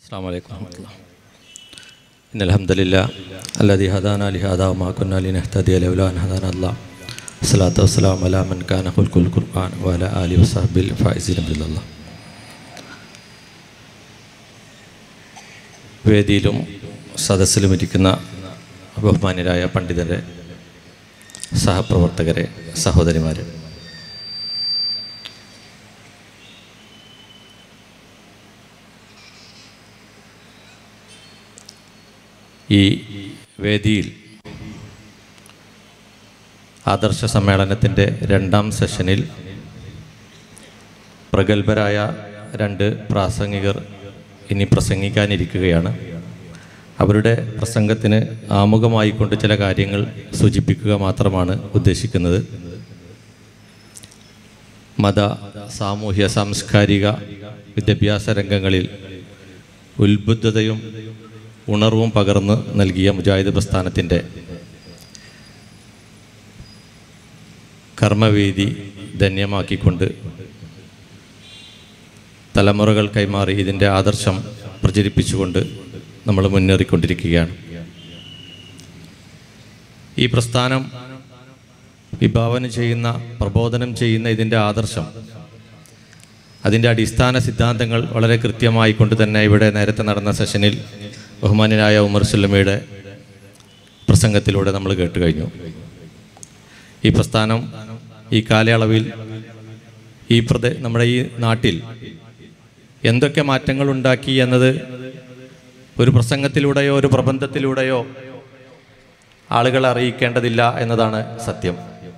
السلام عليكم ورحمة الله إن الحمد لله الذي هدانا لهذا وما كنا لنهتدي لولا أن هدانا الله الصلاة والسلام على من كان خلق القرآن وعلى آله وصحبه الفائزين بإذن الله വേദിയിലും സദസ്സിലും ഇരിക്കുന്ന ബഹുമാന്യരായ പണ്ഡിതരെ സഹപ്രവർത്തകരെ സഹോദരിമാരെ ഈ വേദിയിൽ ആദർശ സമ്മേളനത്തിൻ്റെ രണ്ടാം സെഷനിൽ പ്രഗത്ഭരായ രണ്ട് പ്രാസംഗികർ ഇനി പ്രസംഗിക്കാനിരിക്കുകയാണ് അവരുടെ പ്രസംഗത്തിന് ആമുഖമായിക്കൊണ്ട് ചില കാര്യങ്ങൾ സൂചിപ്പിക്കുക മാത്രമാണ് ഉദ്ദേശിക്കുന്നത് മത സാമൂഹ്യ സാംസ്കാരിക വിദ്യാഭ്യാസ രംഗങ്ങളിൽ ഉത്ബുദ്ധതയും ഉണർവും പകർന്ന് നൽകിയ മുജാഹിദ് പ്രസ്ഥാനത്തിൻ്റെ കർമ്മവേദി ധന്യമാക്കിക്കൊണ്ട് തലമുറകൾ കൈമാറി ഇതിൻ്റെ ആദർശം പ്രചരിപ്പിച്ചുകൊണ്ട് നമ്മൾ മുന്നേറിക്കൊണ്ടിരിക്കുകയാണ് ഈ പ്രസ്ഥാനം വിഭാവനം ചെയ്യുന്ന പ്രബോധനം ചെയ്യുന്ന ഇതിൻ്റെ ആദർശം അതിൻ്റെ അടിസ്ഥാന സിദ്ധാന്തങ്ങൾ വളരെ കൃത്യമായി കൊണ്ട് തന്നെ ഇവിടെ നേരത്തെ നടന്ന സെഷനിൽ ബഹുമാന്യനായ ഉമർ സുല്ലമയുടെ പ്രസംഗത്തിലൂടെ നമ്മൾ കേട്ട് കഴിഞ്ഞു ഈ പ്രസ്ഥാനം ഈ കാലയളവിൽ ഈ പ്രദേ നമ്മുടെ ഈ നാട്ടിൽ എന്തൊക്കെ മാറ്റങ്ങൾ ഉണ്ടാക്കി എന്നത് ഒരു പ്രസംഗത്തിലൂടെയോ ഒരു പ്രബന്ധത്തിലൂടെയോ ആളുകളെ അറിയിക്കേണ്ടതില്ല എന്നതാണ് സത്യം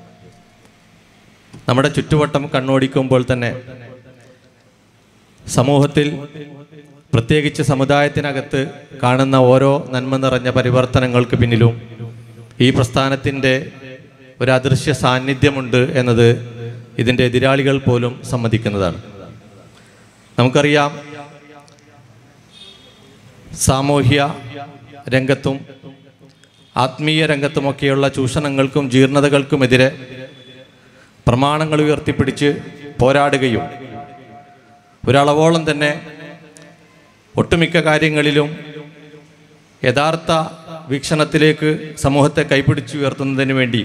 നമ്മുടെ ചുറ്റുവട്ടം കണ്ണോടിക്കുമ്പോൾ തന്നെ സമൂഹത്തിൽ പ്രത്യേകിച്ച് സമുദായത്തിനകത്ത് കാണുന്ന ഓരോ നന്മ നിറഞ്ഞ പരിവർത്തനങ്ങൾക്ക് പിന്നിലും ഈ പ്രസ്ഥാനത്തിൻ്റെ ഒരു അദൃശ്യ സാന്നിധ്യമുണ്ട് എന്നത് ഇതിൻ്റെ എതിരാളികൾ പോലും സമ്മതിക്കുന്നതാണ് നമുക്കറിയാം സാമൂഹ്യ രംഗത്തും ആത്മീയ രംഗത്തുമൊക്കെയുള്ള ചൂഷണങ്ങൾക്കും ജീർണതകൾക്കുമെതിരെ പ്രമാണങ്ങൾ ഉയർത്തിപ്പിടിച്ച് പോരാടുകയും ഒരളവോളം തന്നെ ഒട്ടുമിക്ക കാര്യങ്ങളിലും യഥാർത്ഥ വീക്ഷണത്തിലേക്ക് സമൂഹത്തെ കൈപിടിച്ചുയർത്തുന്നതിന് വേണ്ടി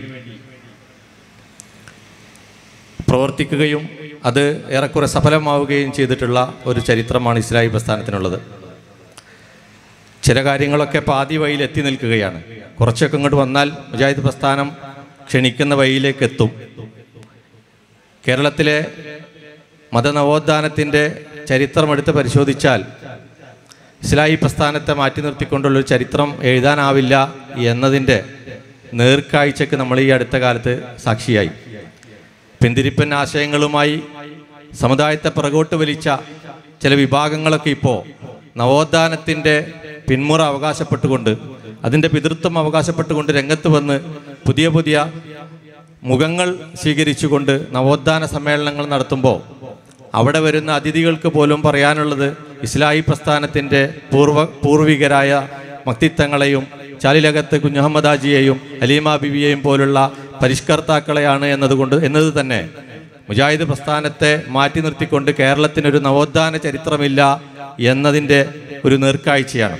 പ്രവർത്തിക്കുകയും അത് ഏറെക്കുറെ സഫലമാവുകയും ചെയ്തിട്ടുള്ള ഒരു ചരിത്രമാണ് ഇസ്ലാഹി പ്രസ്ഥാനത്തിനുള്ളത് ചില കാര്യങ്ങളൊക്കെ പാതി വഴിയിൽ എത്തി നിൽക്കുകയാണ് കുറച്ചൊക്കെ ഇങ്ങോട്ട് വന്നാൽ മുജാഹിദ് പ്രസ്ഥാനം ക്ഷണിക്കുന്ന വഴിയിലേക്ക് എത്തും കേരളത്തിലെ മതനവോത്ഥാനത്തിൻ്റെ ചരിത്രം എടുത്ത് പരിശോധിച്ചാൽ ഇസ്ലാഹി പ്രസ്ഥാനത്തെ മാറ്റി നിർത്തിക്കൊണ്ടുള്ളൊരു ചരിത്രം എഴുതാനാവില്ല എന്നതിൻ്റെ നേർക്കാഴ്ചക്ക് നമ്മൾ ഈ അടുത്ത കാലത്ത് സാക്ഷിയായി പിന്തിരിപ്പൻ ആശയങ്ങളുമായി സമുദായത്തെ പുറകോട്ട് വലിച്ച ചില വിഭാഗങ്ങളൊക്കെ ഇപ്പോൾ നവോത്ഥാനത്തിൻ്റെ പിന്മുറ അവകാശപ്പെട്ടുകൊണ്ട് അതിൻ്റെ പിതൃത്വം അവകാശപ്പെട്ടുകൊണ്ട് രംഗത്ത് വന്ന് പുതിയ പുതിയ മുഖങ്ങൾ സ്വീകരിച്ചുകൊണ്ട് നവോത്ഥാന സമ്മേളനങ്ങൾ നടത്തുമ്പോൾ അവിടെ വരുന്ന അതിഥികൾക്ക് പോലും പറയാനുള്ളത് ഇസ്ലാഹി പ്രസ്ഥാനത്തിൻ്റെ പൂർവ പൂർവികരായ മക്തിത്വങ്ങളെയും ചാലിലകത്ത് കുഞ്ഞഹമ്മദാജിയെയും അലീമ ബിബിയെയും പോലുള്ള പരിഷ്കർത്താക്കളെയാണ് എന്നതുകൊണ്ട് എന്നത് തന്നെ മുജാഹിദ് പ്രസ്ഥാനത്തെ മാറ്റി നിർത്തിക്കൊണ്ട് കേരളത്തിനൊരു നവോത്ഥാന ചരിത്രമില്ല എന്നതിൻ്റെ ഒരു നേർക്കാഴ്ചയാണ്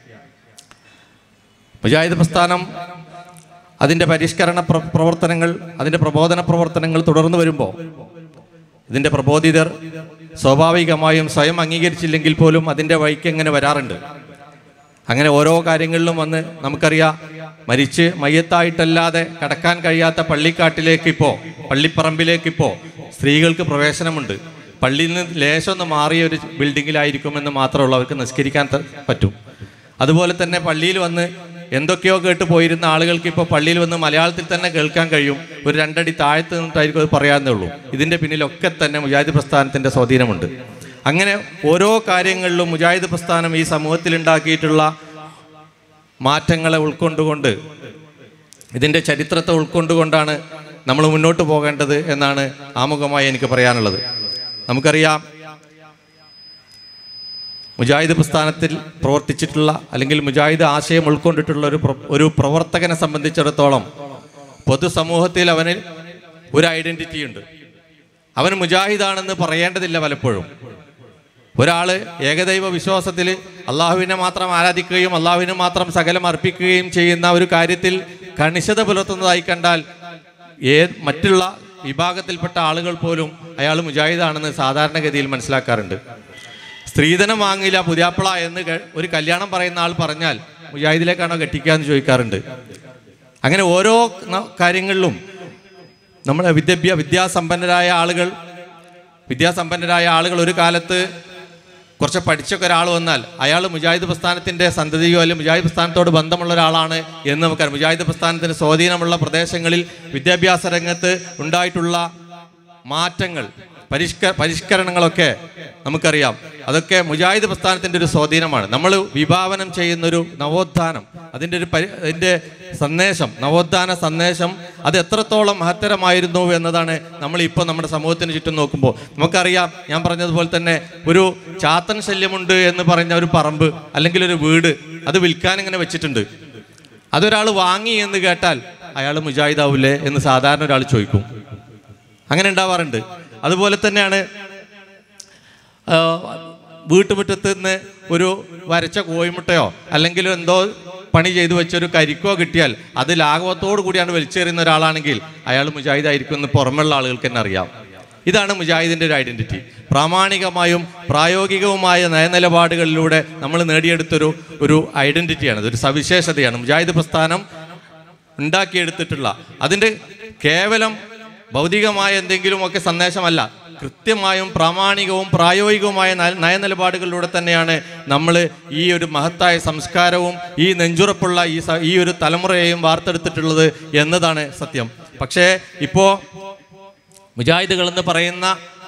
മുജാഹിദ് പ്രസ്ഥാനം അതിൻ്റെ പരിഷ്കരണ പ്ര- പ്രവർത്തനങ്ങൾ അതിൻ്റെ പ്രബോധന പ്രവർത്തനങ്ങൾ തുടർന്നു വരുമ്പോൾ ഇതിൻ്റെ പ്രബോധിതർ സ്വാഭാവികമായും സ്വയം അംഗീകരിച്ചില്ലെങ്കിൽ പോലും അതിൻ്റെ വഴിക്ക് എങ്ങനെ വരാറുണ്ട് അങ്ങനെ ഓരോ കാര്യങ്ങളിലും വന്ന് നമുക്കറിയാം മരിച്ച് മയ്യത്തായിട്ടല്ലാതെ കടക്കാൻ കഴിയാത്ത പള്ളിക്കാട്ടിലേക്ക് ഇപ്പോൾ പള്ളിപ്പറമ്പിലേക്ക് ഇപ്പോൾ സ്ത്രീകൾക്ക് പ്രവേശനമുണ്ട് പള്ളിയിൽ നിന്ന് ലേശം ഒന്ന് മാറിയ ഒരു ബിൽഡിങ്ങിലായിരിക്കുമെന്ന് മാത്രമുള്ള അവർക്ക് നിസ്കരിക്കാൻ ത- പറ്റും അതുപോലെ തന്നെ പള്ളിയിൽ വന്ന് എന്തൊക്കെയോ കേട്ട് പോയിരുന്ന ആളുകൾക്ക് ഇപ്പോൾ പള്ളിയിൽ വന്ന് മലയാളത്തിൽ തന്നെ കേൾക്കാൻ കഴിയും ഒരു രണ്ടടി താഴത്ത് നിന്നിട്ടായിരിക്കും അത് പറയാന്നേ ഉള്ളൂ ഇതിൻ്റെ പിന്നിലൊക്കെ തന്നെ മുജാഹിദ് പ്രസ്ഥാനത്തിൻ്റെ സ്വാധീനമുണ്ട് അങ്ങനെ ഓരോ കാര്യങ്ങളിലും മുജാഹിദ് പ്രസ്ഥാനം ഈ സമൂഹത്തിൽ ഉണ്ടാക്കിയിട്ടുള്ള മാറ്റങ്ങളെ ഉൾക്കൊണ്ടുകൊണ്ട് ഇതിൻ്റെ ചരിത്രത്തെ ഉൾക്കൊണ്ടുകൊണ്ടാണ് നമ്മൾ മുന്നോട്ട് പോകേണ്ടത് എന്നാണ് ആമുഖമായി എനിക്ക് പറയാനുള്ളത് നമുക്കറിയാം മുജാഹിദ് പ്രസ്ഥാനത്തിൽ പ്രവർത്തിച്ചിട്ടുള്ള അല്ലെങ്കിൽ മുജാഹിദ് ആശയം ഉൾക്കൊണ്ടിട്ടുള്ള ഒരു പ്ര- ഒരു പ്രവർത്തകനെ സംബന്ധിച്ചിടത്തോളം പൊതുസമൂഹത്തിൽ അവന് ഒരു ഐഡന്റിറ്റി ഉണ്ട് അവൻ മുജാഹിദാണെന്ന് പറയേണ്ടതില്ല പലപ്പോഴും ഒരാള് ഏകദൈവ വിശ്വാസത്തിൽ അള്ളാഹുവിനെ മാത്രം ആരാധിക്കുകയും അള്ളാഹുവിനെ മാത്രം സകലം അർപ്പിക്കുകയും ചെയ്യുന്ന ഒരു കാര്യത്തിൽ കണിശത പുലർത്തുന്നതായി കണ്ടാൽ ഏ മറ്റുള്ള വിഭാഗത്തിൽപ്പെട്ട ആളുകൾ പോലും അയാൾ മുജാഹിദാണെന്ന് സാധാരണഗതിയിൽ മനസ്സിലാക്കാറുണ്ട് സ്ത്രീധനം വാങ്ങില്ല പുതിയാപ്പിള എന്ന് കേ- ഒരു കല്യാണം പറയുന്ന ആൾ പറഞ്ഞാൽ മുജാഹിദിലേക്കാണോ കെട്ടിക്കുക എന്ന് ചോദിക്കാറുണ്ട് അങ്ങനെ ഓരോ ന- കാര്യങ്ങളിലും നമ്മുടെ വിദ്യാഭ്യാ വിദ്യാസമ്പന്നരായ ആളുകൾ വിദ്യാസമ്പന്നരായ ആളുകൾ ഒരു കാലത്ത് കുറച്ച് പഠിച്ചൊക്കെ ഒരാൾ വന്നാൽ അയാൾ മുജാഹിദ് പ്രസ്ഥാനത്തിന്റെ സന്തതിയോ അല്ലെങ്കിൽ മുജാഹിദ് പ്രസ്ഥാനത്തോട് ബന്ധമുള്ള ഒരാളാണ് എന്ന് നമുക്കറിയാം മുജാഹിദ് പ്രസ്ഥാനത്തിന് സ്വാധീനമുള്ള പ്രദേശങ്ങളിൽ വിദ്യാഭ്യാസ രംഗത്ത് ഉണ്ടായിട്ടുള്ള മാറ്റങ്ങൾ പരിഷ്ക പരിഷ്കരണങ്ങളൊക്കെ നമുക്കറിയാം അതൊക്കെ മുജാഹിദ് പ്രസ്ഥാനത്തിന്റെ ഒരു സ്വാധീനമാണ് നമ്മൾ വിഭാവനം ചെയ്യുന്നൊരു നവോത്ഥാനം അതിൻ്റെ ഒരു പരി അതിൻ്റെ സന്ദേശം നവോത്ഥാന സന്ദേശം അത് എത്രത്തോളം മഹത്തരമായിരുന്നു എന്നതാണ് നമ്മൾ ഇപ്പോൾ നമ്മുടെ സമൂഹത്തിന് ചുറ്റും നോക്കുമ്പോൾ നമുക്കറിയാം ഞാൻ പറഞ്ഞതുപോലെ തന്നെ ഒരു ചാത്തൻ ശല്യമുണ്ട് എന്ന് പറഞ്ഞ ഒരു പറമ്പ് അല്ലെങ്കിൽ ഒരു വീട് അത് വിൽക്കാൻ ഇങ്ങനെ വെച്ചിട്ടുണ്ട് അതൊരാൾ വാങ്ങി എന്ന് കേട്ടാൽ അയാൾ മുജാഹിദാവില്ലേ എന്ന് സാധാരണ ഒരാൾ ചോദിക്കും അങ്ങനെ ഉണ്ടാവാറുണ്ട് അതുപോലെ തന്നെയാണ് ആ, വീട്ടുമുറ്റത്ത് നിന്ന് ഒരു വരച്ച കോഴിമുട്ടയോ അല്ലെങ്കിൽ എന്തോ പണി ചെയ്തു വെച്ചൊരു കരിക്കോ കിട്ടിയാൽ അത് ലാഘവത്തോടു കൂടിയാണ് വലിച്ചെറിയുന്ന ഒരാളാണെങ്കിൽ അയാൾ മുജാഹിദ് ആയിരിക്കും എന്ന് പുറമെയുള്ള ആളുകൾക്ക് തന്നെ അറിയാം ഇതാണ് മുജാഹിദിന്റെ ഒരു ഐഡന്റിറ്റി പ്രാമാണികമായും പ്രായോഗികവുമായ നയനിലപാടുകളിലൂടെ നമ്മൾ നേടിയെടുത്തൊരു ഒരു ഐഡന്റിറ്റിയാണ് ഒരു സവിശേഷതയാണ് മുജാഹിദ് പ്രസ്ഥാനം ഉണ്ടാക്കിയെടുത്തിട്ടുള്ള അതിൻ്റെ കേവലം ഭൗതികമായ എന്തെങ്കിലുമൊക്കെ സന്ദേശമല്ല കൃത്യമായും പ്രാമാണികവും പ്രായോഗികവുമായ നയ- നയനിലപാടുകളിലൂടെ തന്നെയാണ് നമ്മൾ ഈ ഒരു മഹത്തായ സംസ്കാരവും ഈ നെഞ്ചുറപ്പുള്ള ഈ സ- ഈ ഒരു തലമുറയെയും വാർത്തെടുത്തിട്ടുള്ളത് എന്നതാണ് സത്യം പക്ഷേ ഇപ്പോൾ മുജാഹിദുകൾ എന്ന് പറയുന്ന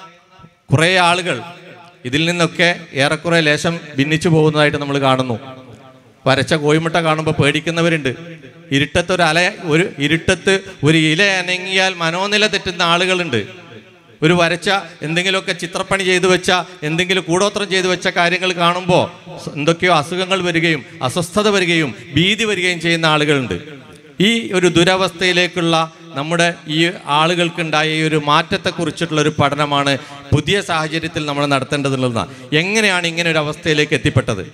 കുറേ ആളുകൾ ഇതിൽ നിന്നൊക്കെ ഏറെക്കുറെ ലേശം ഭിന്നിച്ചു പോകുന്നതായിട്ട് നമ്മൾ കാണുന്നു വരച്ച കോഴിമുട്ട കാണുമ്പോൾ പേടിക്കുന്നവരുണ്ട് ഇരുട്ടത്ത് ഒരു അല ഒരു ഇരുട്ടത്ത് ഒരു ഇല അനങ്ങിയാൽ മനോനില തെറ്റുന്ന ആളുകളുണ്ട് ഒരു വരച്ച എന്തെങ്കിലുമൊക്കെ ചിത്രപ്പണി ചെയ്തു വെച്ച എന്തെങ്കിലും കൂടോത്രം ചെയ്തു വെച്ച കാര്യങ്ങൾ കാണുമ്പോൾ എന്തൊക്കെയോ അസുഖങ്ങൾ വരികയും അസ്വസ്ഥത വരികയും ഭീതി വരികയും ചെയ്യുന്ന ആളുകളുണ്ട് ഈ ഒരു ദുരവസ്ഥയിലേക്കുള്ള നമ്മുടെ ഈ ആളുകൾക്കുണ്ടായ ഈ ഒരു മാറ്റത്തെക്കുറിച്ചിട്ടുള്ള ഒരു പഠനമാണ് പുതിയ സാഹചര്യത്തിൽ നമ്മൾ നടത്തേണ്ടതുള്ളതാണ് എങ്ങനെയാണ് ഇങ്ങനെ ഒരു അവസ്ഥയിലേക്ക് എത്തിപ്പെട്ടത്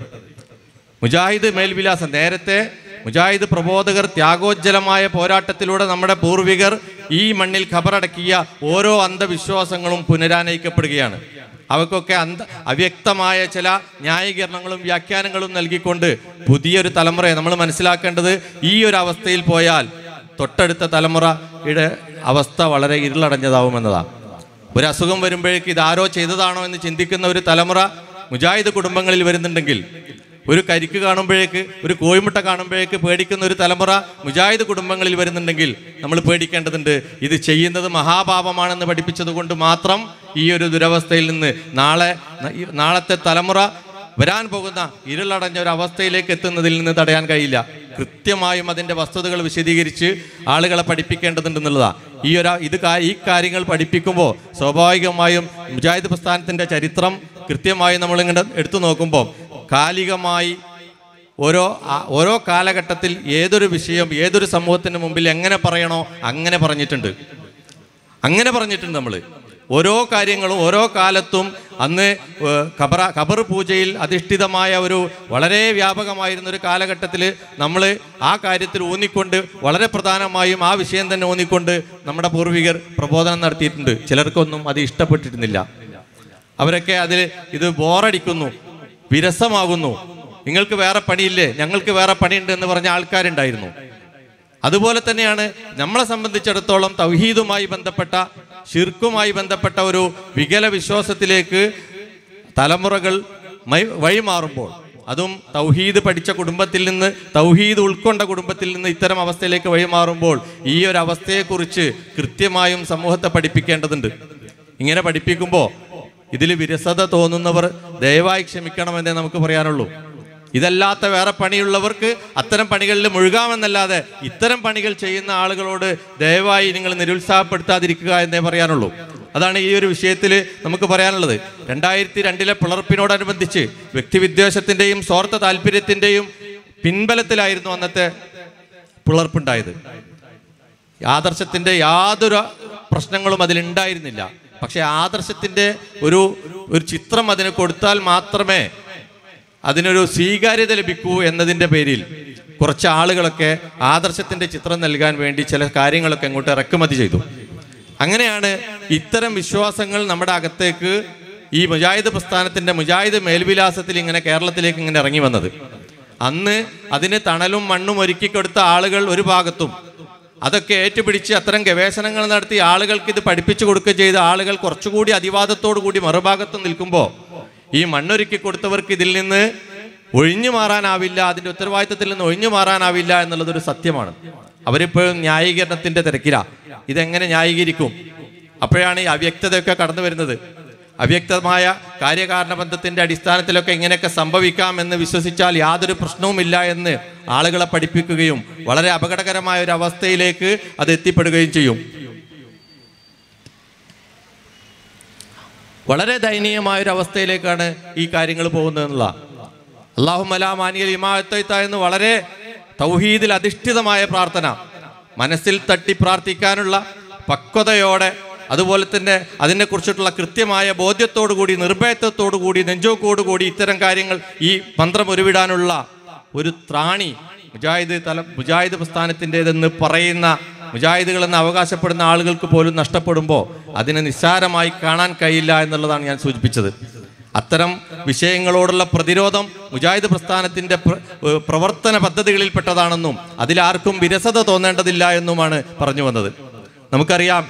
മുജാഹിദ് മേൽവിലാസം നേരത്തെ മുജാഹിദ് പ്രബോധകർ ത്യാഗോജ്ജലമായ പോരാട്ടത്തിലൂടെ നമ്മുടെ പൂർവികർ ഈ മണ്ണിൽ ഖബറടക്കിയ ഓരോ അന്ധവിശ്വാസങ്ങളും പുനരാനയിക്കപ്പെടുകയാണ് അവക്കൊക്കെ അന്ധ അവ്യക്തമായ ചില ന്യായീകരണങ്ങളും വ്യാഖ്യാനങ്ങളും നൽകിക്കൊണ്ട് പുതിയൊരു തലമുറയെ നമ്മൾ മനസ്സിലാക്കേണ്ടത് ഈ ഒരു അവസ്ഥയിൽ പോയാൽ തൊട്ടടുത്ത തലമുറയുടെ അവസ്ഥ വളരെ ഇരുളടഞ്ഞതാവുമെന്നതാണ് ഒരു അസുഖം വരുമ്പോഴേക്ക് ഇതാരോ ചെയ്തതാണോ എന്ന് ചിന്തിക്കുന്ന ഒരു തലമുറ മുജാഹിദ് കുടുംബങ്ങളിൽ വരുന്നുണ്ടെങ്കിൽ ഒരു കരിക്ക് കാണുമ്പോഴേക്ക് ഒരു കോഴിമുട്ട കാണുമ്പോഴേക്ക് പേടിക്കുന്ന ഒരു തലമുറ മുജാഹിദ് കുടുംബങ്ങളിൽ വരുന്നുണ്ടെങ്കിൽ നമ്മൾ പേടിക്കേണ്ടതുണ്ട് ഇത് ചെയ്യുന്നത് മഹാപാപമാണെന്ന് പഠിപ്പിച്ചത് കൊണ്ട് മാത്രം ഈ ഒരു ദുരവസ്ഥയിൽ നിന്ന് നാളെ ഈ നാളത്തെ തലമുറ വരാൻ പോകുന്ന ഇരുളടഞ്ഞ ഒരു അവസ്ഥയിലേക്ക് എത്തുന്നതിൽ നിന്ന് തടയാൻ കഴിയില്ല കൃത്യമായും അതിൻ്റെ വസ്തുതകൾ വിശദീകരിച്ച് ആളുകളെ പഠിപ്പിക്കേണ്ടതുണ്ടെന്നുള്ളതാണ് ഈ ഒരു ഇത് കാ- ഈ കാര്യങ്ങൾ പഠിപ്പിക്കുമ്പോൾ സ്വാഭാവികമായും മുജാഹിദ് പ്രസ്ഥാനത്തിൻ്റെ ചരിത്രം കൃത്യമായി നമ്മളിങ്ങനെ എടുത്തു നോക്കുമ്പോൾ കാലികമായി ഓരോ ആ- ഓരോ കാലഘട്ടത്തിൽ ഏതൊരു വിഷയം ഏതൊരു സമൂഹത്തിന് മുമ്പിൽ എങ്ങനെ പറയണോ അങ്ങനെ പറഞ്ഞിട്ടുണ്ട് അങ്ങനെ പറഞ്ഞിട്ടുണ്ട് നമ്മൾ ഓരോ കാര്യങ്ങളും ഓരോ കാലത്തും അന്ന് ഏഹ്, ഖബറ ഖബർ പൂജയിൽ അധിഷ്ഠിതമായ ഒരു വളരെ വ്യാപകമായിരുന്ന ഒരു കാലഘട്ടത്തിൽ നമ്മൾ ആ കാര്യത്തിൽ ഊന്നിക്കൊണ്ട് വളരെ പ്രധാനമായും ആ വിഷയം തന്നെ ഊന്നിക്കൊണ്ട് നമ്മുടെ പൂർവികർ പ്രബോധനം നടത്തിയിട്ടുണ്ട് ചിലർക്കൊന്നും അത് ഇഷ്ടപ്പെട്ടിരുന്നില്ല അവരൊക്കെ അതിൽ ഇത് ബോറടിക്കുന്നു വിരസമാകുന്നു നിങ്ങൾക്ക് വേറെ പണിയില്ലേ ഞങ്ങൾക്ക് വേറെ പണിയുണ്ട് എന്ന് പറഞ്ഞ ആൾക്കാരുണ്ടായിരുന്നു അതുപോലെ തന്നെയാണ് നമ്മളെ സംബന്ധിച്ചിടത്തോളം തൗഹീദുമായി ബന്ധപ്പെട്ട ഷിർക്കുമായി ബന്ധപ്പെട്ട ഒരു വികല വിശ്വാസത്തിലേക്ക് തലമുറകൾ മൈ- വഴിമാറുമ്പോൾ അതും തൗഹീദ് പഠിച്ച കുടുംബത്തിൽ നിന്ന് തൗഹീദ് ഉൾക്കൊണ്ട കുടുംബത്തിൽ നിന്ന് ഇത്തരം അവസ്ഥയിലേക്ക് വഴിമാറുമ്പോൾ ഈ ഒരു അവസ്ഥയെക്കുറിച്ച് കൃത്യമായും സമൂഹത്തെ പഠിപ്പിക്കേണ്ടതുണ്ട് ഇങ്ങനെ പഠിപ്പിക്കുമ്പോൾ ഇതിൽ വിരസത തോന്നുന്നവർ ദയവായി ക്ഷമിക്കണമെന്നേ നമുക്ക് പറയാനുള്ളൂ ഇതല്ലാത്ത വേറെ പണിയുള്ളവർക്ക് അത്തരം പണികളിൽ മുഴുകാമെന്നല്ലാതെ ഇത്തരം പണികൾ ചെയ്യുന്ന ആളുകളോട് ദയവായി നിങ്ങൾ നിരുത്സാഹപ്പെടുത്താതിരിക്കുക എന്നേ പറയാനുള്ളൂ അതാണ് ഈ ഒരു വിഷയത്തിൽ നമുക്ക് പറയാനുള്ളത് രണ്ടായിരത്തി രണ്ടിലെ പിളർപ്പിനോടനുബന്ധിച്ച് വ്യക്തിവിദ്വേഷത്തിന്റെയും സ്വാർത്ഥ താല്പര്യത്തിന്റെയും പിൻബലത്തിലായിരുന്നു അന്നത്തെ പിളർപ്പുണ്ടായത് ആദർശത്തിന്റെ യാതൊരു പ്രശ്നങ്ങളും അതിലുണ്ടായിരുന്നില്ല പക്ഷെ ആദർശത്തിന്റെ ഒരു ഒരു ചിത്രം അതിന് കൊടുത്താൽ മാത്രമേ അതിനൊരു സ്വീകാര്യത ലഭിക്കൂ എന്നതിൻ്റെ പേരിൽ കുറച്ച് ആളുകളൊക്കെ ആദർശത്തിന്റെ ചിത്രം നൽകാൻ വേണ്ടി ചില കാര്യങ്ങളൊക്കെ അങ്ങോട്ട് ഇറക്കുമതി ചെയ്തു അങ്ങനെയാണ് ഇത്തരം വിശ്വാസങ്ങൾ നമ്മുടെ അകത്തേക്ക് ഈ മുജാഹിദ് പ്രസ്ഥാനത്തിന്റെ മുജാഹിദ് മേൽവിലാസത്തിൽ ഇങ്ങനെ കേരളത്തിലേക്ക് ഇങ്ങനെ ഇറങ്ങി വന്നത് അന്ന് അതിന് തണലും മണ്ണും ഒരുക്കി കൊടുത്ത ആളുകൾ ഒരു ഭാഗത്തും അതൊക്കെ ഏറ്റുപിടിച്ച് അത്തരം ഗവേഷണങ്ങൾ നടത്തി ആളുകൾക്ക് ഇത് പഠിപ്പിച്ചു കൊടുക്കുക ചെയ്ത ആളുകൾ കുറച്ചുകൂടി അതിവാദത്തോടു കൂടി മറുഭാഗത്ത് നിൽക്കുമ്പോൾ ഈ മണ്ണൊരുക്കി കൊടുത്തവർക്ക് ഇതിൽ നിന്ന് ഒഴിഞ്ഞു മാറാനാവില്ല അതിന്റെ ഉത്തരവാദിത്തത്തിൽ നിന്ന് ഒഴിഞ്ഞു മാറാനാവില്ല എന്നുള്ളതൊരു സത്യമാണ് അവരിപ്പോഴും ന്യായീകരണത്തിന്റെ തിരക്കിലാ ഇതെങ്ങനെ ന്യായീകരിക്കും അപ്പോഴാണ് ഈ അവ്യക്തതയൊക്കെ കടന്നു വരുന്നത് അവ്യക്തമായ കാര്യകാരണ ബന്ധത്തിന്റെ അടിസ്ഥാനത്തിലൊക്കെ ഇങ്ങനെയൊക്കെ സംഭവിക്കാം എന്ന് വിശ്വസിച്ചാൽ യാതൊരു പ്രശ്നവുമില്ല എന്ന് ആളുകളെ പഠിപ്പിക്കുകയും വളരെ അപകടകരമായ ഒരു അവസ്ഥയിലേക്ക് അത് എത്തിപ്പെടുകയും ചെയ്യും വളരെ ദയനീയമായ ഒരു അവസ്ഥയിലേക്കാണ് ഈ കാര്യങ്ങൾ പോകുന്നത് എന്നുള്ള അള്ളാഹു മലാമാനിയൽ ഇമാഅത്തൈത്ത എന്ന് വളരെ തൗഹീദിൽ അധിഷ്ഠിതമായ പ്രാർത്ഥന മനസ്സിൽ തട്ടി പ്രാർത്ഥിക്കാനുള്ള പക്വതയോടെ അതുപോലെ തന്നെ അതിനെക്കുറിച്ചിട്ടുള്ള കൃത്യമായ ബോധ്യത്തോടു കൂടി നിർഭയത്വത്തോടു കൂടി നെഞ്ചോക്കോടു കൂടി ഇത്തരം കാര്യങ്ങൾ ഈ മന്ത്രം ഉരുവിടാനുള്ള ഒരു ത്രാണി മുജാഹിദ് തല മുജാഹിദ് പ്രസ്ഥാനത്തിൻ്റെതെന്ന് പറയുന്ന മുജാഹിദുകളെന്ന് അവകാശപ്പെടുന്ന ആളുകൾക്ക് പോലും നഷ്ടപ്പെടുമ്പോൾ അതിനെ നിസ്സാരമായി കാണാൻ കഴിയില്ല എന്നുള്ളതാണ് ഞാൻ സൂചിപ്പിച്ചത് അത്തരം വിഷയങ്ങളോടുള്ള പ്രതിരോധം മുജാഹിദ് പ്രസ്ഥാനത്തിന്റെ പ്ര- ഏഹ് പ്രവർത്തന പദ്ധതികളിൽപ്പെട്ടതാണെന്നും അതിലാർക്കും വിരസത തോന്നേണ്ടതില്ല എന്നുമാണ് പറഞ്ഞു വന്നത് നമുക്കറിയാം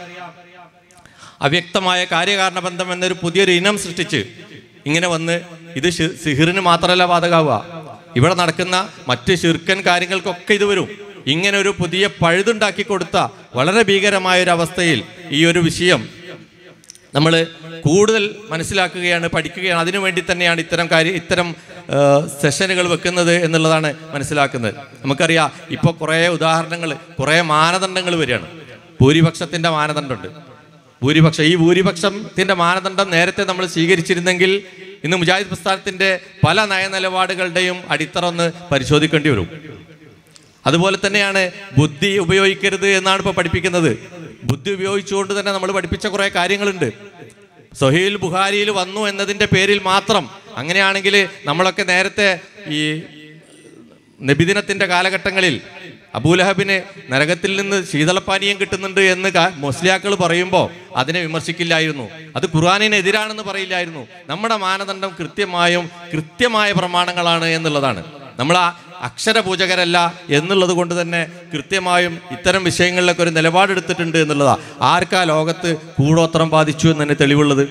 അവ്യക്തമായ കാര്യകാരണ ബന്ധം എന്നൊരു പുതിയൊരു ഇനം സൃഷ്ടിച്ച് ഇങ്ങനെ വന്ന് ഇത് ഷി- സിഹിറിന് മാത്രമല്ല ബാധകാവുക ഇവിടെ നടക്കുന്ന മറ്റ് ശിർക്കൻ കാര്യങ്ങൾക്കൊക്കെ ഇത് വരും ഇങ്ങനെ ഒരു പുതിയ പഴുതുണ്ടാക്കി കൊടുത്ത വളരെ ഭീകരമായ ഒരു അവസ്ഥയിൽ ഈ ഒരു വിഷയം നമ്മൾ കൂടുതൽ മനസ്സിലാക്കുകയാണ് പഠിക്കുകയാണ് അതിനു വേണ്ടി തന്നെയാണ് ഇത്തരം കാര്യം ഇത്തരം സെഷനുകൾ വെക്കുന്നത് എന്നുള്ളതാണ് മനസ്സിലാക്കുന്നത് നമുക്കറിയാം ഇപ്പോൾ കുറേ ഉദാഹരണങ്ങൾ കുറേ മാനദണ്ഡങ്ങൾ വരികയാണ് ഭൂരിപക്ഷത്തിൻ്റെ മാനദണ്ഡമുണ്ട് ഭൂരിപക്ഷം ഈ ഭൂരിപക്ഷത്തിൻ്റെ മാനദണ്ഡം നേരത്തെ നമ്മൾ സ്വീകരിച്ചിരുന്നെങ്കിൽ ഇന്ന് മുജാഹിദ് പ്രസ്ഥാനത്തിൻ്റെ പല നയനിലപാടുകളുടെയും അടിത്തറ ഒന്ന് പരിശോധിക്കേണ്ടി വരും അതുപോലെ തന്നെയാണ് ബുദ്ധി ഉപയോഗിക്കരുത് എന്നാണ് ഇപ്പോൾ പഠിപ്പിക്കുന്നത് ബുദ്ധി ഉപയോഗിച്ചുകൊണ്ട് തന്നെ നമ്മൾ പഠിപ്പിച്ച കുറേ കാര്യങ്ങളുണ്ട് സൊഹീൽ ബുഹാരിയിൽ വന്നു എന്നതിൻ്റെ പേരിൽ മാത്രം അങ്ങനെയാണെങ്കിൽ നമ്മളൊക്കെ നേരത്തെ ഈ നബിദിനത്തിന്റെ കാലഘട്ടങ്ങളിൽ അബൂലഹബിന് നരകത്തിൽ നിന്ന് ശീതളപാനീയം കിട്ടുന്നുണ്ട് എന്ന് മുസ്ലിയാക്കൾ പറയുമ്പോൾ അതിനെ വിമർശിക്കില്ലായിരുന്നു അത് ഖുർആാനിനെതിരാണെന്ന് പറയില്ലായിരുന്നു നമ്മുടെ മാനദണ്ഡം കൃത്യമായും കൃത്യമായ പ്രമാണങ്ങളാണ് എന്നുള്ളതാണ് നമ്മൾ ആ അക്ഷരപൂജകരല്ല എന്നുള്ളത് കൊണ്ട് തന്നെ കൃത്യമായും ഇത്തരം വിഷയങ്ങളിലൊക്കെ ഒരു നിലപാടെടുത്തിട്ടുണ്ട് എന്നുള്ളതാ ആർക്കാ ലോകത്ത് കൂടോത്രം ബാധിച്ചു എന്ന് തന്നെ തെളിവുള്ളത്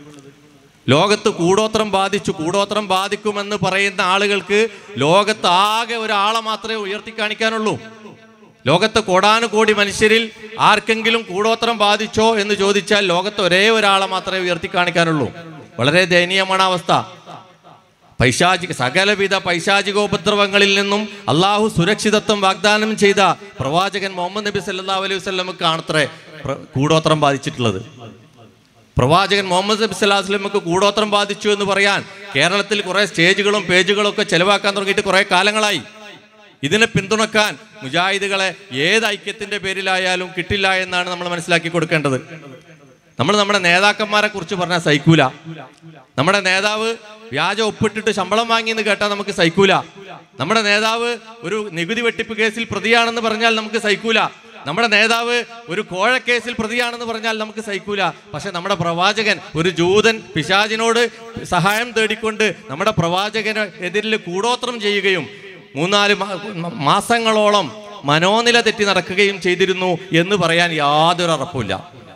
ലോകത്ത് കൂടോത്രം ബാധിച്ചു കൂടോത്രം ബാധിക്കുമെന്ന് പറയുന്ന ആളുകൾക്ക് ലോകത്ത് ആകെ ഒരാളെ മാത്രമേ ഉയർത്തി കാണിക്കാനുള്ളൂ ലോകത്ത് കോടാനുകോടി മനുഷ്യരിൽ ആർക്കെങ്കിലും കൂടോത്രം ബാധിച്ചോ എന്ന് ചോദിച്ചാൽ ലോകത്ത് ഒരേ ഒരാളെ മാത്രമേ ഉയർത്തി കാണിക്കാനുള്ളൂ വളരെ ദയനീയമാണ് ആ അവസ്ഥ പൈശാചിക സകലവിധ പൈശാചികോപദ്രവങ്ങളിൽ നിന്നും അള്ളാഹു സുരക്ഷിതത്വം വാഗ്ദാനം ചെയ്ത പ്രവാചകൻ മുഹമ്മദ് നബി സല്ലല്ലാഹു അലൈഹി വസല്ലമക്ക് ആണത്രേ പ്ര- കൂടോത്രം ബാധിച്ചിട്ടുള്ളത് പ്രവാചകൻ മുഹമ്മദ് നബി സല്ലല്ലാഹു അലൈഹി വസല്ലമക്ക് കൂടോത്രം ബാധിച്ചു എന്ന് പറയാൻ കേരളത്തിൽ കുറെ സ്റ്റേജുകളും പേജുകളും ഒക്കെ ചെലവാക്കാൻ തുടങ്ങിയിട്ട് കുറെ കാലങ്ങളായി ഇതിനെ പിന്തുണക്കാൻ മുജാഹിദുകളെ ഏത് ഐക്യത്തിന്റെ പേരിലായാലും കിട്ടില്ല എന്നാണ് നമ്മൾ മനസ്സിലാക്കി കൊടുക്കേണ്ടത് നമ്മൾ നമ്മുടെ നേതാക്കന്മാരെ കുറിച്ച് പറഞ്ഞാൽ സഹിക്കൂല നമ്മുടെ നേതാവ് വ്യാജ ഒപ്പിട്ടിട്ട് ശമ്പളം വാങ്ങി എന്ന് കേട്ടാൽ നമുക്ക് സഹിക്കൂല നമ്മുടെ നേതാവ് ഒരു നികുതി വെട്ടിപ്പ് കേസിൽ പ്രതിയാണെന്ന് പറഞ്ഞാൽ നമുക്ക് സഹിക്കൂല നമ്മുടെ നേതാവ് ഒരു കോഴക്കേസിൽ പ്രതിയാണെന്ന് പറഞ്ഞാൽ നമുക്ക് സഹിക്കൂല പക്ഷെ നമ്മുടെ പ്രവാചകൻ ഒരു ജൂതൻ പിശാചിനോട് സഹായം തേടിക്കൊണ്ട് നമ്മുടെ പ്രവാചകന് എതിരിൽ കൂടോത്രം ചെയ്യുകയും മൂന്നാല് മാ- മാസങ്ങളോളം മനോനില തെറ്റി നടക്കുകയും ചെയ്തിരുന്നു എന്ന് പറയാൻ യാതൊരു ഉറപ്പുമില്ല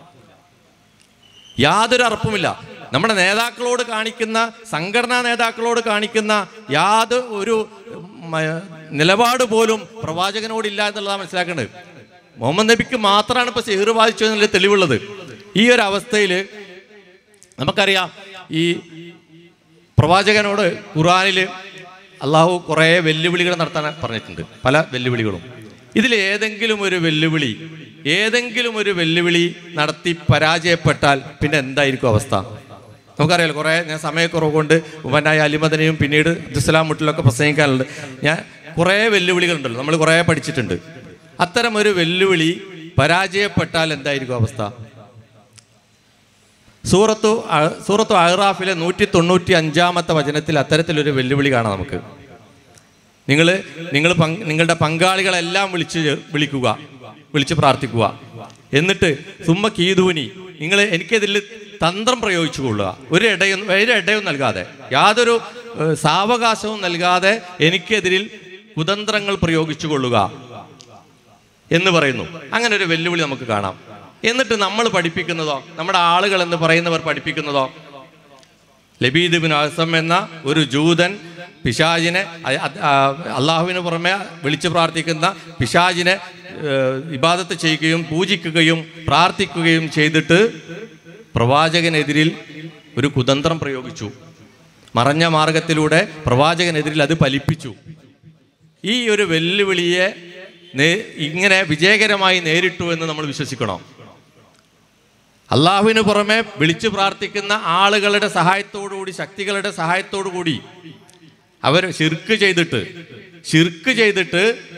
യാതൊരു അറപ്പുമില്ല നമ്മുടെ നേതാക്കളോട് കാണിക്കുന്ന സംഘടനാ നേതാക്കളോട് കാണിക്കുന്ന യാതൊരു ഒരു ഉം, ഏർ, നിലപാട് പോലും പ്രവാചകനോടില്ല എന്നുള്ളതാണ് മനസ്സിലാക്കേണ്ടത് മുഹമ്മദ് നബിക്ക് മാത്രമാണ് ഇപ്പൊ സിഹിർ ബാധിച്ചു എന്നുള്ള തെളിവുള്ളത് ഈ ഒരു അവസ്ഥയിൽ നമുക്കറിയാം ഈ പ്രവാചകനോട് ഖുറാനിൽ അള്ളാഹു കുറേ വെല്ലുവിളികൾ നടത്താൻ പറഞ്ഞിട്ടുണ്ട് പല വെല്ലുവിളികളും ഇതിൽ ഏതെങ്കിലും ഒരു വെല്ലുവിളി ഏതെങ്കിലും ഒരു വെല്ലുവിളി നടത്തി പരാജയപ്പെട്ടാൽ പിന്നെ എന്തായിരിക്കും അവസ്ഥ നമുക്കറിയാലോ കുറേ ഞാൻ സമയക്കുറവ് കൊണ്ട് ഉവനായ അലിമദനെയും പിന്നീട് അബ്ദുസലാം മുട്ടിലൊക്കെ പ്രസംഗിക്കാനുണ്ട് ഞാൻ കുറേ വെല്ലുവിളികളുണ്ടല്ലോ നമ്മൾ കുറേ പഠിച്ചിട്ടുണ്ട് അത്തരം ഒരു വെല്ലുവിളി പരാജയപ്പെട്ടാൽ എന്തായിരിക്കും അവസ്ഥ സൂറത്തു അ- സൂറത്തു അഹ്റാഫിലെ നൂറ്റി തൊണ്ണൂറ്റി അഞ്ചാമത്തെ വചനത്തിൽ അത്തരത്തിലൊരു വെല്ലുവിളി കാണാം നമുക്ക് നിങ്ങൾ നിങ്ങൾ നിങ്ങളുടെ പങ്കാളികളെല്ലാം വിളിച്ച് ചേ- വിളിക്കുക വിളിച്ച് പ്രാർത്ഥിക്കുക എന്നിട്ട് സുമ്മ കീതൂനി നിങ്ങൾ എനിക്കെതിൽ തന്ത്രം പ്രയോഗിച്ചു കൊള്ളുക ഒരു ഇടയും ഒരു ഇടയും നൽകാതെ യാതൊരു ഏഹ്, സാവകാശവും നൽകാതെ എനിക്കെതിരിൽ കുതന്ത്രങ്ങൾ പ്രയോഗിച്ചു കൊള്ളുക എന്ന് പറയുന്നു അങ്ങനെ ഒരു വെല്ലുവിളി നമുക്ക് കാണാം എന്നിട്ട് നമ്മൾ പഠിപ്പിക്കുന്നതോ നമ്മുടെ ആളുകൾ എന്ന് പറയുന്നവർ പഠിപ്പിക്കുന്നതോ ലബീദ് ബിൻ അസം എന്ന ഒരു ജൂതൻ പിശാജിനെ അ- അ- ആ, അള്ളാഹുവിന് പുറമെ വിളിച്ചു പ്രാർത്ഥിക്കുന്ന പിശാജിനെ ഏഹ്, ഇബാദത്ത് ചെയ്യുകയും പൂജിക്കുകയും പ്രാർത്ഥിക്കുകയും ചെയ്തിട്ട് പ്രവാചകനെതിരിൽ ഒരു കുതന്ത്രം പ്രയോഗിച്ചു മറഞ്ഞ മാർഗത്തിലൂടെ പ്രവാചകനെതിരിൽ അത് ഫലിപ്പിച്ചു ഈ ഒരു വെല്ലുവിളിയെ നേ- ഇങ്ങനെ വിജയകരമായി നേരിട്ടു എന്ന് നമ്മൾ വിശ്വസിക്കണം അള്ളാഹുവിന് പുറമെ വിളിച്ചു പ്രാർത്ഥിക്കുന്ന ആളുകളുടെ സഹായത്തോടുകൂടി ശക്തികളുടെ സഹായത്തോടുകൂടി അവർ ഷിർക്ക് ചെയ്തിട്ട് ഷിർക്ക് ചെയ്തിട്ട്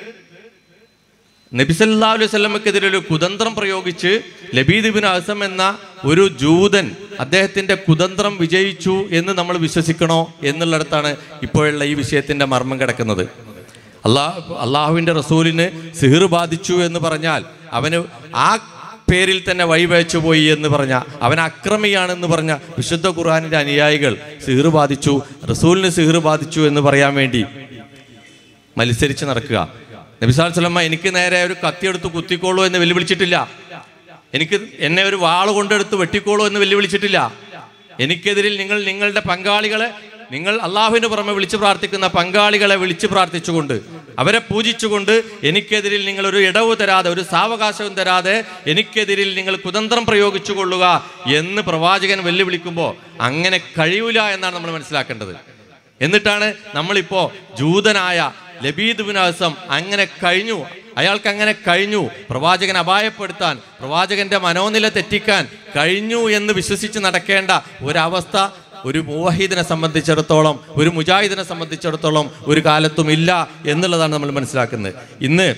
നബിസല്ലാ അലൈഹി സ്വലമക്കെതിരെ ഒരു കുതന്ത്രം പ്രയോഗിച്ച് ലബീദ് ബിൻ അസം എന്ന ഒരു ജൂതൻ അദ്ദേഹത്തിന്റെ കുതന്ത്രം വിജയിച്ചു എന്ന് നമ്മൾ വിശ്വസിക്കണോ എന്നുള്ളിടത്താണ് ഇപ്പോഴുള്ള ഈ വിഷയത്തിന്റെ മർമ്മം കിടക്കുന്നത് അള്ളാഹ് അള്ളാഹുവിന്റെ റസൂലിന് സിഹിർ ബാധിച്ചു എന്ന് പറഞ്ഞാൽ അവന് ആ പേരിൽ തന്നെ വഴിവെച്ചു പോയി എന്ന് പറഞ്ഞ അവൻ അക്രമിയാണെന്ന് പറഞ്ഞ വിശുദ്ധ ഖുർആാനിന്റെ അനുയായികൾ സിഹിർ ബാധിച്ചു റസൂലിന് സിഹിർ ബാധിച്ചു എന്ന് പറയാൻ വേണ്ടി മത്സരിച്ച് നടക്കുക നബിസാൽ സ്വലമ്മ എനിക്ക് നേരെ ഒരു കത്തിയെടുത്ത് കുത്തിക്കോളൂ എന്ന് വെല്ലുവിളിച്ചിട്ടില്ല എനിക്ക് എന്നെ ഒരു വാള് കൊണ്ടെടുത്ത് വെട്ടിക്കോളൂ എന്ന് വെല്ലുവിളിച്ചിട്ടില്ല എനിക്കെതിരിൽ നിങ്ങൾ നിങ്ങളുടെ പങ്കാളികളെ നിങ്ങൾ അള്ളാഹുവിന് പുറമെ വിളിച്ചു പ്രാർത്ഥിക്കുന്ന പങ്കാളികളെ വിളിച്ചു പ്രാർത്ഥിച്ചുകൊണ്ട് അവരെ പൂജിച്ചുകൊണ്ട് എനിക്കെതിരിൽ നിങ്ങൾ ഒരു ഇടവ് തരാതെ ഒരു സാവകാശവും തരാതെ എനിക്കെതിരിൽ നിങ്ങൾ കുതന്ത്രം പ്രയോഗിച്ചു കൊള്ളുക എന്ന് പ്രവാചകൻ വെല്ലുവിളിക്കുമ്പോൾ അങ്ങനെ കഴിയൂല എന്നാണ് നമ്മൾ മനസ്സിലാക്കേണ്ടത് എന്നിട്ടാണ് നമ്മളിപ്പോ ജൂതനായ ലബീദ് ബിൻ അസം അങ്ങനെ കഴിഞ്ഞു അയാൾക്ക് അങ്ങനെ കഴിഞ്ഞു പ്രവാചകൻ അപായപ്പെടുത്താൻ പ്രവാചകന്റെ മനോനില തെറ്റിക്കാൻ കഴിഞ്ഞു എന്ന് വിശ്വസിച്ച് നടക്കേണ്ട ഒരവസ്ഥ ഒരു മുവഹീദിനെ സംബന്ധിച്ചിടത്തോളം ഒരു മുജാഹിദിനെ സംബന്ധിച്ചിടത്തോളം ഒരു കാലത്തും ഇല്ല എന്നുള്ളതാണ് നമ്മൾ മനസ്സിലാക്കുന്നത് ഇന്ന്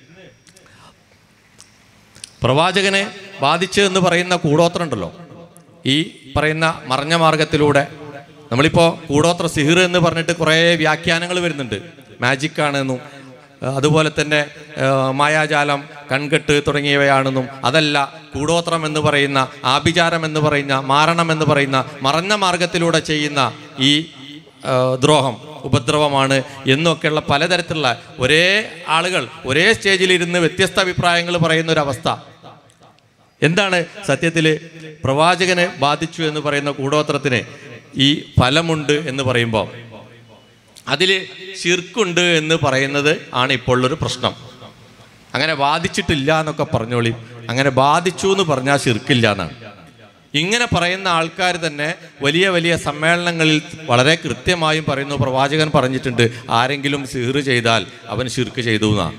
പ്രവാചകനെ ബാധിച്ചു എന്ന് പറയുന്ന കൂടോത്രം ഉണ്ടല്ലോ ഈ പറയുന്ന മറഞ്ഞ മാർഗത്തിലൂടെ നമ്മളിപ്പോൾ കൂടോത്ര സിഹിർ എന്ന് പറഞ്ഞിട്ട് കുറേ വ്യാഖ്യാനങ്ങൾ വരുന്നുണ്ട് മാജിക് ആണെന്നും ഏഹ് അതുപോലെ തന്നെ ഏഹ് മായാജാലം കൺകെട്ട് തുടങ്ങിയവയാണെന്നും അതല്ല കൂടോത്രം എന്ന് പറയുന്ന ആഭിചാരം എന്ന് പറയുന്ന മാരണം എന്ന് പറയുന്ന മറഞ്ഞ മാർഗത്തിലൂടെ ചെയ്യുന്ന ഈ ഏഹ് ദ്രോഹം ഉപദ്രവമാണ് എന്നൊക്കെയുള്ള പലതരത്തിലുള്ള ഒരേ ആളുകൾ ഒരേ സ്റ്റേജിലിരുന്ന് വ്യത്യസ്ത അഭിപ്രായങ്ങൾ പറയുന്ന ഒരു അവസ്ഥ എന്താണ് സത്യത്തിൽ പ്രവാചകനെ ബാധിച്ചു എന്ന് പറയുന്ന കൂടോത്രത്തിന് ഈ ഫലമുണ്ട് എന്ന് പറയുമ്പോൾ അതിൽ ശിർക്കുണ്ട് എന്ന് പറയുന്നത് ആണ് ഇപ്പോൾ ഒരു പ്രശ്നം അങ്ങനെ ബാധിച്ചിട്ടില്ല എന്നൊക്കെ പറഞ്ഞോളി അങ്ങനെ ബാധിച്ചു എന്ന് പറഞ്ഞാൽ ശിർക്കില്ല എന്നാണ് ഇങ്ങനെ പറയുന്ന ആൾക്കാർ തന്നെ വലിയ വലിയ സമ്മേളനങ്ങളിൽ വളരെ കൃത്യമായും പറയുന്നു പ്രവാചകൻ പറഞ്ഞിട്ടുണ്ട് ആരെങ്കിലും സിഹർ ചെയ്താൽ അവൻ ശിർക്ക് ചെയ്തു എന്നാണ്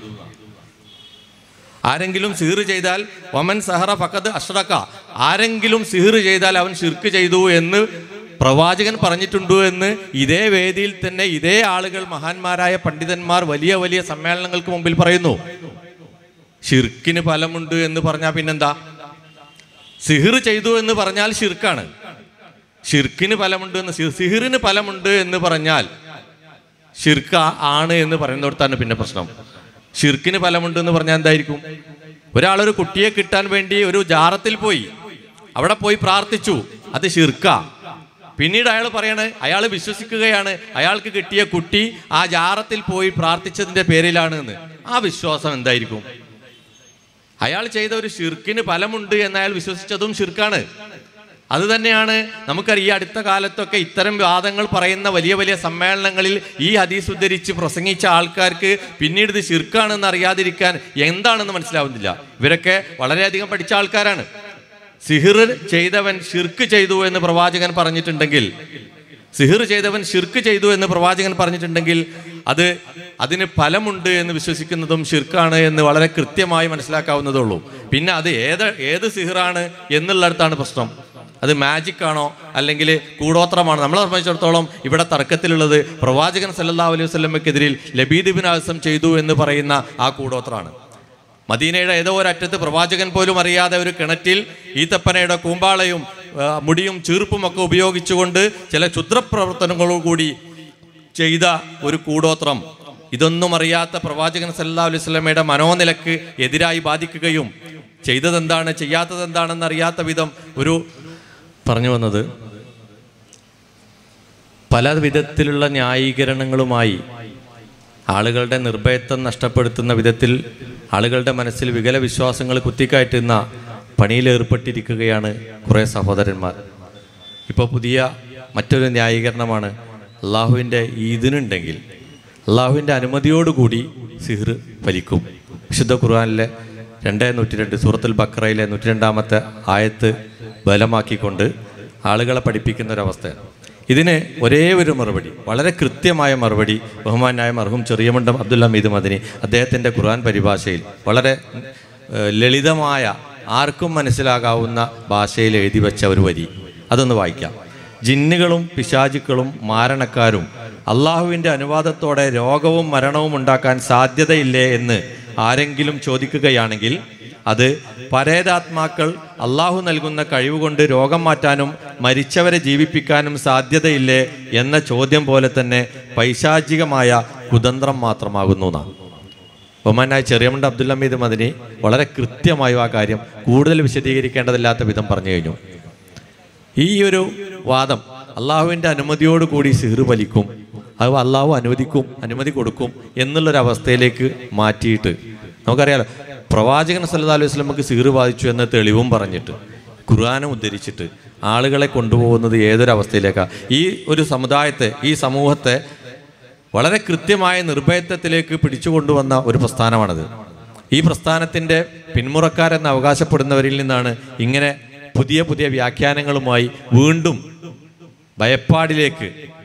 ആരെങ്കിലും സിഹിർ ചെയ്താൽ വമൻ സഹറ ഫക്കത് അഷ്റക്ക ആരെങ്കിലും സിഹിർ ചെയ്താൽ അവൻ ഷിർക്ക് ചെയ്തു എന്ന് പ്രവാചകൻ പറഞ്ഞിട്ടുണ്ടോ എന്ന് ഇതേ വേദിയിൽ തന്നെ ഇതേ ആളുകൾ മഹാന്മാരായ പണ്ഡിതന്മാർ വലിയ വലിയ സമ്മേളനങ്ങൾക്ക് മുമ്പിൽ പറയുന്നു ഷിർക്കിന് ഫലമുണ്ട് എന്ന് പറഞ്ഞാൽ പിന്നെന്താ സിഹിർ ചെയ്തു എന്ന് പറഞ്ഞാൽ ഷിർക്കാണ് ഷിർക്കിന് ഫലമുണ്ട് എന്ന് സി- സിഹിറിന് ഫലമുണ്ട് എന്ന് പറഞ്ഞാൽ ഷിർക്ക് ആ- ആണ് എന്ന് പറയുന്നിടത്താണ് പിന്നെ പ്രശ്നം ഷിർക്കിന് ഫലമുണ്ട് എന്ന് പറഞ്ഞാൽ എന്തായിരിക്കും ഒരാളൊരു കുട്ടിയെ കിട്ടാൻ വേണ്ടി ഒരു ജാറത്തിൽ പോയി അവിടെ പോയി പ്രാർത്ഥിച്ചു അത് ഷിർക്ക പിന്നീട് അയാൾ പറയണ അയാൾ വിശ്വസിക്കുകയാണ് അയാൾക്ക് കിട്ടിയ കുട്ടി ആ ജാറത്തിൽ പോയി പ്രാർത്ഥിച്ചതിന്റെ പേരിലാണ് എന്ന് ആ വിശ്വാസം എന്തായിരിക്കും അയാൾ ചെയ്ത ഒരു ഷിർക്കിന് ഫലമുണ്ട് എന്ന് അയാൾ വിശ്വസിച്ചതും ഷിർക്കാണ് അത് തന്നെയാണ് നമുക്കറിയാം ഈ അടുത്ത കാലത്തൊക്കെ ഇത്തരം വാദങ്ങൾ പറയുന്ന വലിയ വലിയ സമ്മേളനങ്ങളിൽ ഈ ഹദീസ് ഉദ്ധരിച്ച് പ്രസംഗിച്ച ആൾക്കാർക്ക് പിന്നീട് ഇത് ഷിർക്കാണെന്ന് അറിയാതിരിക്കാൻ എന്താണെന്ന് മനസ്സിലാവുന്നില്ല ഇവരൊക്കെ വളരെയധികം പഠിച്ച ആൾക്കാരാണ് സിഹിർ ചെയ്തവൻ ഷിർക്ക് ചെയ്തു എന്ന് പ്രവാചകൻ പറഞ്ഞിട്ടുണ്ടെങ്കിൽ സിഹിർ ചെയ്തവൻ ഷിർക്ക് ചെയ്തു എന്ന് പ്രവാചകൻ പറഞ്ഞിട്ടുണ്ടെങ്കിൽ അത് അതിന് ഫലമുണ്ട് എന്ന് വിശ്വസിക്കുന്നതും ഷിർക്കാണ് എന്ന് വളരെ കൃത്യമായി മനസ്സിലാക്കാവുന്നതേ ഉള്ളൂ പിന്നെ അത് ഏത് ഏത് സിഹിറാണ് എന്നുള്ളിടത്താണ് പ്രശ്നം അത് മാജിക് ആണോ അല്ലെങ്കിൽ കൂടോത്രമാണോ നമ്മളെ സംബന്ധിച്ചിടത്തോളം ഇവിടെ തർക്കത്തിലുള്ളത് പ്രവാചകൻ സല്ലല്ലാഹു അലൈഹി വസല്ലമയ്ക്കെതിരിൽ ലബീദ് ബിൻ ആസം ചെയ്തു എന്ന് പറയുന്ന ആ കൂടോത്രമാണ് മദീനയുടെ ഏതോ ഒരറ്റത്ത് പ്രവാചകൻ പോലും അറിയാതെ ഒരു കിണറ്റിൽ ഈത്തപ്പനയുടെ കൂമ്പാളയും ആ, മുടിയും ചീർപ്പും ഒക്കെ ഉപയോഗിച്ചുകൊണ്ട് ചില ക്ഷുദ്രപ്രവർത്തനങ്ങളോടുകൂടി ചെയ്ത ഒരു കൂടോത്രം ഇതൊന്നും അറിയാത്ത പ്രവാചകൻ സല്ലാ അലൈഹി സ്വലമയുടെ മനോനിലക്ക് എതിരായി ബാധിക്കുകയും ചെയ്തതെന്താണ് ചെയ്യാത്തത് എന്താണെന്ന് അറിയാത്ത വിധം ഒരു പറഞ്ഞു വന്നത് പല വിധത്തിലുള്ള ന്യായീകരണങ്ങളുമായി ആളുകളുടെ നിർഭയത്വം നഷ്ടപ്പെടുത്തുന്ന വിധത്തിൽ ആളുകളുടെ മനസ്സിൽ വികല വിശ്വാസങ്ങൾ കുത്തിക്കയറ്റുന്ന പണിയിലേർപ്പെട്ടിരിക്കുകയാണ് കുറേ സഹോദരന്മാർ ഇപ്പോൾ പുതിയ മറ്റൊരു ന്യായീകരണമാണ് അള്ളാഹുവിൻ്റെ ഈദിനുണ്ടെങ്കിൽ അള്ളാഹുവിൻ്റെ അനുമതിയോടുകൂടി സിഹർ ഫലിക്കും വിശുദ്ധ ഖുർആനിലെ രണ്ടേ നൂറ്റി രണ്ട് സൂറത്തുൽ ബക്രയിലെ നൂറ്റി രണ്ടാമത്തെ ആയത്ത് ബലമാക്കിക്കൊണ്ട് ആളുകളെ പഠിപ്പിക്കുന്ന ഒരവസ്ഥയാണ് ഇതിന് ഒരേ ഒരു മറുപടി വളരെ കൃത്യമായ മറുപടി ബഹുമാനായ മർഹൂം ചെറിയമണ്ടം അബ്ദുൽ ഹമീദ് മദനി അദ്ദേഹത്തിൻ്റെ ഖുർആൻ പരിഭാഷയിൽ വളരെ ഏഹ്, ലളിതമായ ആർക്കും മനസ്സിലാകാവുന്ന ഭാഷയിൽ എഴുതി വെച്ച ഒരു വരി അതൊന്ന് വായിക്കാം ജിന്നുകളും പിശാചുക്കളും മാരണക്കാരും അള്ളാഹുവിൻ്റെ അനുവാദത്തോടെ രോഗവും മരണവും ഉണ്ടാക്കാൻ സാധ്യതയില്ലേ എന്ന് ആരെങ്കിലും ചോദിക്കുകയാണെങ്കിൽ അത് പരേതാത്മാക്കൾ അള്ളാഹു നൽകുന്ന കഴിവുകൊണ്ട് രോഗം മാറ്റാനും മരിച്ചവരെ ജീവിപ്പിക്കാനും സാധ്യതയില്ലേ എന്ന ചോദ്യം പോലെ തന്നെ പൈശാചികമായ കുതന്ത്രം മാത്രമാകുന്നു എന്നാണ് ഒമാനായ ചെറിയമുണ്ട് അബ്ദുൽ ഹമീദ് മദിനി വളരെ കൃത്യമായും ആ കാര്യം കൂടുതൽ വിശദീകരിക്കേണ്ടതില്ലാത്ത വിധം പറഞ്ഞു കഴിഞ്ഞു ഈ ഒരു വാദം അള്ളാഹുവിൻ്റെ അനുമതിയോടുകൂടി സിഹർ വലിക്കും അത് അള്ളാഹു അനുവദിക്കും അനുമതി കൊടുക്കും എന്നുള്ളൊരവസ്ഥയിലേക്ക് മാറ്റിയിട്ട് നമുക്കറിയാലോ പ്രവാചകൻ സല്ലല്ലാഹു അലൈഹി വസല്ലമക്ക് സിഹർ ബാധിച്ചു എന്ന തെളിവും പറഞ്ഞിട്ട് ഖുർആാനും ഉദ്ധരിച്ചിട്ട് ആളുകളെ കൊണ്ടുപോകുന്നത് ഏതൊരവസ്ഥയിലേക്കാണ് ഈ ഒരു സമുദായത്തെ ഈ സമൂഹത്തെ വളരെ കൃത്യമായ നിർഭയത്വത്തിലേക്ക് പിടിച്ചുകൊണ്ടുവന്ന ഒരു പ്രസ്ഥാനമാണത് ഈ പ്രസ്ഥാനത്തിൻ്റെ പിന്മുറക്കാരെന്ന് അവകാശപ്പെടുന്നവരിൽ നിന്നാണ് ഇങ്ങനെ പുതിയ പുതിയ വ്യാഖ്യാനങ്ങളുമായി വീണ്ടും ഭയപ്പാടിലേക്ക്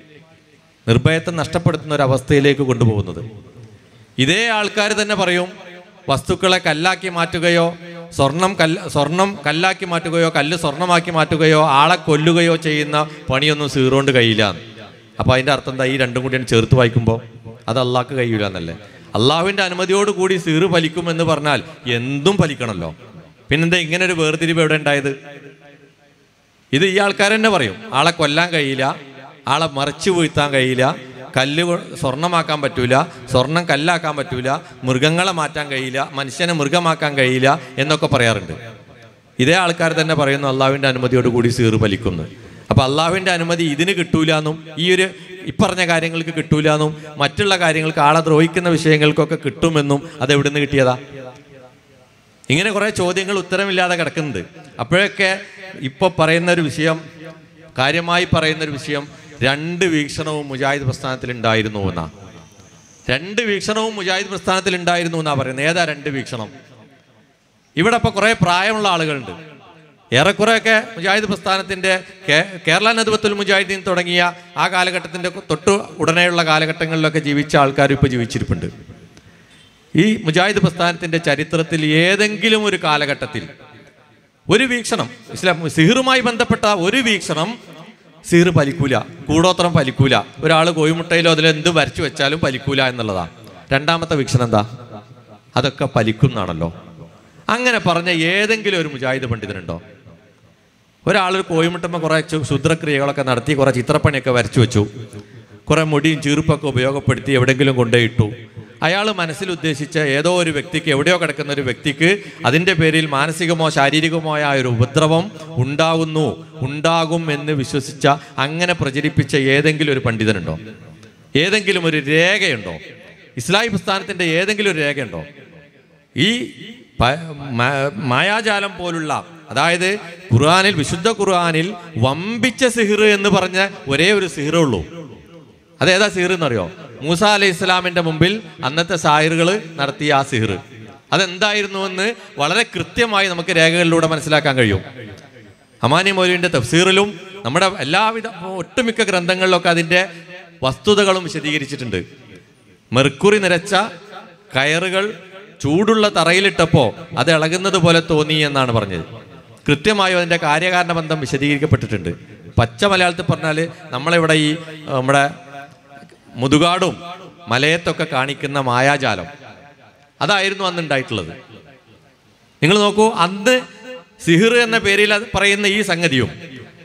നിർഭയത്വം നഷ്ടപ്പെടുത്തുന്ന ഒരു അവസ്ഥയിലേക്ക് കൊണ്ടുപോകുന്നത് ഇതേ ആൾക്കാർ തന്നെ പറയും വസ്തുക്കളെ കല്ലാക്കി മാറ്റുകയോ സ്വർണം കല്ല് സ്വർണം കല്ലാക്കി മാറ്റുകയോ കല്ല് സ്വർണമാക്കി മാറ്റുകയോ ആളെ കൊല്ലുകയോ ചെയ്യുന്ന പണിയൊന്നും സീറോണ്ട് കഴിയില്ല അപ്പൊ അതിന്റെ അർത്ഥം എന്താ ഈ രണ്ടും കൂടിയാണ് ചേർത്ത് വായിക്കുമ്പോൾ അത് അള്ളാഹ്ക്ക് കഴിയൂല എന്നല്ലേ അള്ളാഹുവിന്റെ അനുമതിയോട് കൂടി സീറ് ഫലിക്കും എന്ന് പറഞ്ഞാൽ എന്തും ഫലിക്കണമല്ലോ പിന്നെന്താ ഇങ്ങനെ ഒരു വേർതിരിവ് എവിടെ ഉണ്ടായത് ഇത് ഈ ആൾക്കാർ തന്നെ പറയും ആളെ കൊല്ലാൻ കഴിയില്ല ആളെ മറിച്ചു വീഴ്ത്താൻ കഴിയില്ല കല്ല് കൊ- സ്വർണ്ണമാക്കാൻ പറ്റൂല സ്വർണം കല്ലാക്കാൻ പറ്റൂല മൃഗങ്ങളെ മാറ്റാൻ കഴിയില്ല മനുഷ്യനെ മൃഗമാക്കാൻ കഴിയില്ല എന്നൊക്കെ പറയാറുണ്ട് ഇതേ ആൾക്കാർ തന്നെ പറയുന്നു അള്ളാഹുവിൻ്റെ അനുമതിയോട് കൂടി സീറ് പലിക്കുന്നു അപ്പൊ അള്ളാഹുവിൻ്റെ അനുമതി ഇതിന് കിട്ടൂല എന്നും ഈ ഒരു ഇപ്പറഞ്ഞ കാര്യങ്ങൾക്ക് കിട്ടൂല എന്നും മറ്റുള്ള കാര്യങ്ങൾക്ക് ആളെ ദ്രോഹിക്കുന്ന വിഷയങ്ങൾക്കൊക്കെ കിട്ടുമെന്നും അത് എവിടുന്ന് കിട്ടിയതാ ഇങ്ങനെ കുറെ ചോദ്യങ്ങൾ ഉത്തരമില്ലാതെ കിടക്കുന്നുണ്ട് അപ്പോഴൊക്കെ ഇപ്പോൾ പറയുന്ന ഒരു വിഷയം കാര്യമായി പറയുന്ന ഒരു വിഷയം രണ്ട് വീക്ഷണവും മുജാഹിദ് പ്രസ്ഥാനത്തിൽ ഉണ്ടായിരുന്നു എന്നാ രണ്ട് വീക്ഷണവും മുജാഹിദ് പ്രസ്ഥാനത്തിൽ ഉണ്ടായിരുന്നു എന്നാ പറയുന്നത് ഏതാ രണ്ട് വീക്ഷണം ഇവിടെ ഇപ്പോൾ കുറേ പ്രായമുള്ള ആളുകളുണ്ട് ഏറെക്കുറെയൊക്കെ മുജാഹിദ് പ്രസ്ഥാനത്തിന്റെ കേ- കേരള നേതൃത്വത്തിൽ മുജാഹിദീൻ തുടങ്ങിയ ആ കാലഘട്ടത്തിന്റെ തൊട്ടു ഉടനെയുള്ള കാലഘട്ടങ്ങളിലൊക്കെ ജീവിച്ച ആൾക്കാർ ഇപ്പോൾ ജീവിച്ചിരിപ്പുണ്ട് ഈ മുജാഹിദ് പ്രസ്ഥാനത്തിന്റെ ചരിത്രത്തിൽ ഏതെങ്കിലും ഒരു കാലഘട്ടത്തിൽ ഒരു വീക്ഷണം ഇസ്ലാം സിഹിറുമായി ബന്ധപ്പെട്ട ഒരു വീക്ഷണം സിഹിർ പലിക്കൂല കൂടോത്രം പലിക്കൂല ഒരാൾ കോഴിമുട്ടയിലോ അതിൽ എന്ത് വരച്ചു വെച്ചാലും പലിക്കൂല എന്നുള്ളതാണ് രണ്ടാമത്തെ വീക്ഷണം എന്താ അതൊക്കെ പലിക്കുന്നാണല്ലോ അങ്ങനെ പറഞ്ഞ ഏതെങ്കിലും ഒരു മുജാഹിദ് പണ്ഡിതനുണ്ടോ ഒരാൾ ഒരു കോഴിമുട്ടമ്മ കുറെ ചു- ക്ഷുദ്രക്രിയകളൊക്കെ നടത്തി കുറെ ചിത്രപ്പണിയൊക്കെ വരച്ചു വെച്ചു കുറെ മുടിയും ചീർപ്പൊക്കെ ഉപയോഗപ്പെടുത്തി എവിടെയെങ്കിലും കൊണ്ടുപോയിട്ടു അയാൾ മനസ്സിൽ ഉദ്ദേശിച്ച ഏതോ ഒരു വ്യക്തിക്ക് എവിടെയോ കിടക്കുന്ന ഒരു വ്യക്തിക്ക് അതിൻ്റെ പേരിൽ മാനസികമോ ശാരീരികമോ ആയ ഒരു ഉപദ്രവം ഉണ്ടാകുന്നു ഉണ്ടാകും എന്ന് വിശ്വസിച്ച അങ്ങനെ പ്രചരിപ്പിച്ച ഏതെങ്കിലും ഒരു പണ്ഡിതനുണ്ടോ ഏതെങ്കിലും ഒരു രേഖയുണ്ടോ ഇസ്ലാഹി പ്രസ്ഥാനത്തിന്റെ ഏതെങ്കിലും ഒരു രേഖയുണ്ടോ ഈ പ- മ- മായാജാലം പോലുള്ള അതായത് ഖുർആനിൽ വിശുദ്ധ ഖുർആനിൽ വമ്പിച്ച സിഹിർ എന്ന് പറഞ്ഞ ഒരേ ഒരു സിഹിറേ ഉള്ളൂ അതേതാ സിഹിർ എന്നറിയോ മൂസ അലൈഹി ഇസ്ലാമിന്റെ മുമ്പിൽ അന്നത്തെ സാഹിറുകൾ നടത്തിയ ആ സിഹിർ അതെന്തായിരുന്നു എന്ന് വളരെ കൃത്യമായി നമുക്ക് രേഖകളിലൂടെ മനസ്സിലാക്കാൻ കഴിയും അമാനി മൗലുവിന്റെ തഫ്സീറിലും നമ്മുടെ എല്ലാവിധ ഒട്ടുമിക്ക ഗ്രന്ഥങ്ങളിലൊക്കെ അതിന്റെ വസ്തുതകളും വിശദീകരിച്ചിട്ടുണ്ട് മെർക്കുറി നിരച്ച കയറുകൾ ചൂടുള്ള തറയിലിട്ടപ്പോൾ അത് ഇളകുന്നത് പോലെ തോന്നി എന്നാണ് പറഞ്ഞത് കൃത്യമായും അതിന്റെ കാര്യകാരണ ബന്ധം വിശദീകരിക്കപ്പെട്ടിട്ടുണ്ട് പച്ച മലയാളത്തിൽ പറഞ്ഞാൽ നമ്മളിവിടെ ഈ ഏഹ്, നമ്മുടെ മുതുകാടും മലയത്തൊക്കെ കാണിക്കുന്ന മായാജാലം അതായിരുന്നു അന്ന് ഉണ്ടായിട്ടുള്ളത് നിങ്ങൾ നോക്കൂ അന്ന് സിഹിർ എന്ന പേരിൽ അത് പറയുന്ന ഈ സംഗതിയും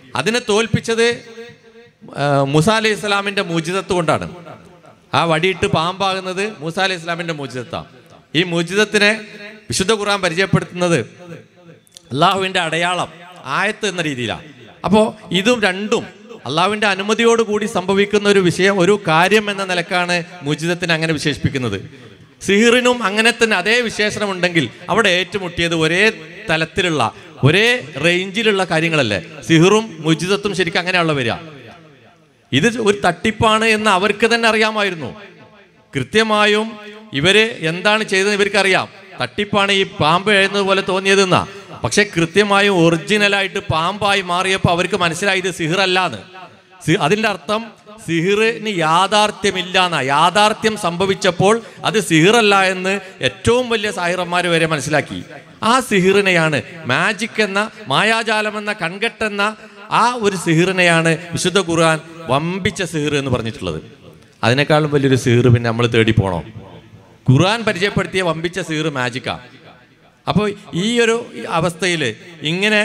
അതിനെ തോൽപ്പിച്ചത് ആ, മൂസ അലൈഹി ഇസ്ലാമിന്റെ മൂജിതത്ത് കൊണ്ടാണ് ആ വടിയിട്ട് പാമ്പാകുന്നത് മൂസ അലൈഹി ഇസ്ലാമിന്റെ മൂജിതത്താണ് ഈ മൂജിതത്തിനെ വിശുദ്ധ ഖുർആൻ പരിചയപ്പെടുത്തുന്നത് അള്ളാഹുവിന്റെ അടയാളം ആയത്ത് എന്ന രീതിയിലാണ് അപ്പോൾ ഇതും രണ്ടും അള്ളാഹുവിന്റെ അനുമതിയോടുകൂടി സംഭവിക്കുന്ന ഒരു വിഷയം ഒരു കാര്യം എന്ന നിലക്കാണ് മുജിതത്തിനെ അങ്ങനെ വിശേഷിപ്പിക്കുന്നത് സിഹിറിനും അങ്ങനെ തന്നെ അതേ വിശേഷണം ഉണ്ടെങ്കിൽ അവിടെ ഏറ്റുമുട്ടിയത് ഒരേ തലത്തിലുള്ള ഒരേ റേഞ്ചിലുള്ള കാര്യങ്ങളല്ലേ സിഹിറും മുജിതത്തും ശരിക്കും അങ്ങനെയുള്ള വരിക ഇത് ഒരു തട്ടിപ്പാണ് എന്ന് അവർക്ക് തന്നെ അറിയാമായിരുന്നു കൃത്യമായും ഇവര് എന്താണ് ചെയ്തത് ഇവർക്കറിയാം തട്ടിപ്പാണ് ഈ പാമ്പ് എഴുതുന്നത് പോലെ തോന്നിയതെന്നാ പക്ഷെ കൃത്യമായും ഒറിജിനലായിട്ട് പാമ്പായി മാറിയപ്പോൾ അവർക്ക് മനസ്സിലായി ഇത് സിഹിറല്ലാന്ന് സി- അതിന്റെ അർത്ഥം സിഹിറിന് യാഥാർത്ഥ്യമില്ല എന്നാ യാഥാർത്ഥ്യം സംഭവിച്ചപ്പോൾ അത് സിഹിറല്ല എന്ന് ഏറ്റവും വലിയ സാഹിറന്മാർ വരെ മനസ്സിലാക്കി ആ സിഹിറിനെയാണ് മാജിക് എന്ന മായാജാലം എന്ന കൺകെട്ടെന്ന ആ ഒരു സിഹിറിനെയാണ് വിശുദ്ധ ഖുർആൻ വമ്പിച്ച സിഹിർ എന്ന് പറഞ്ഞിട്ടുള്ളത് അതിനേക്കാളും വലിയൊരു സിഹിർ പിന്നെ നമ്മൾ തേടി പോണോ ഖുർആൻ പരിചയപ്പെടുത്തിയ വമ്പിച്ച സിഹിർ മാജിക്കാ അപ്പോൾ ഈ ഒരു അവസ്ഥയിൽ ഇങ്ങനെ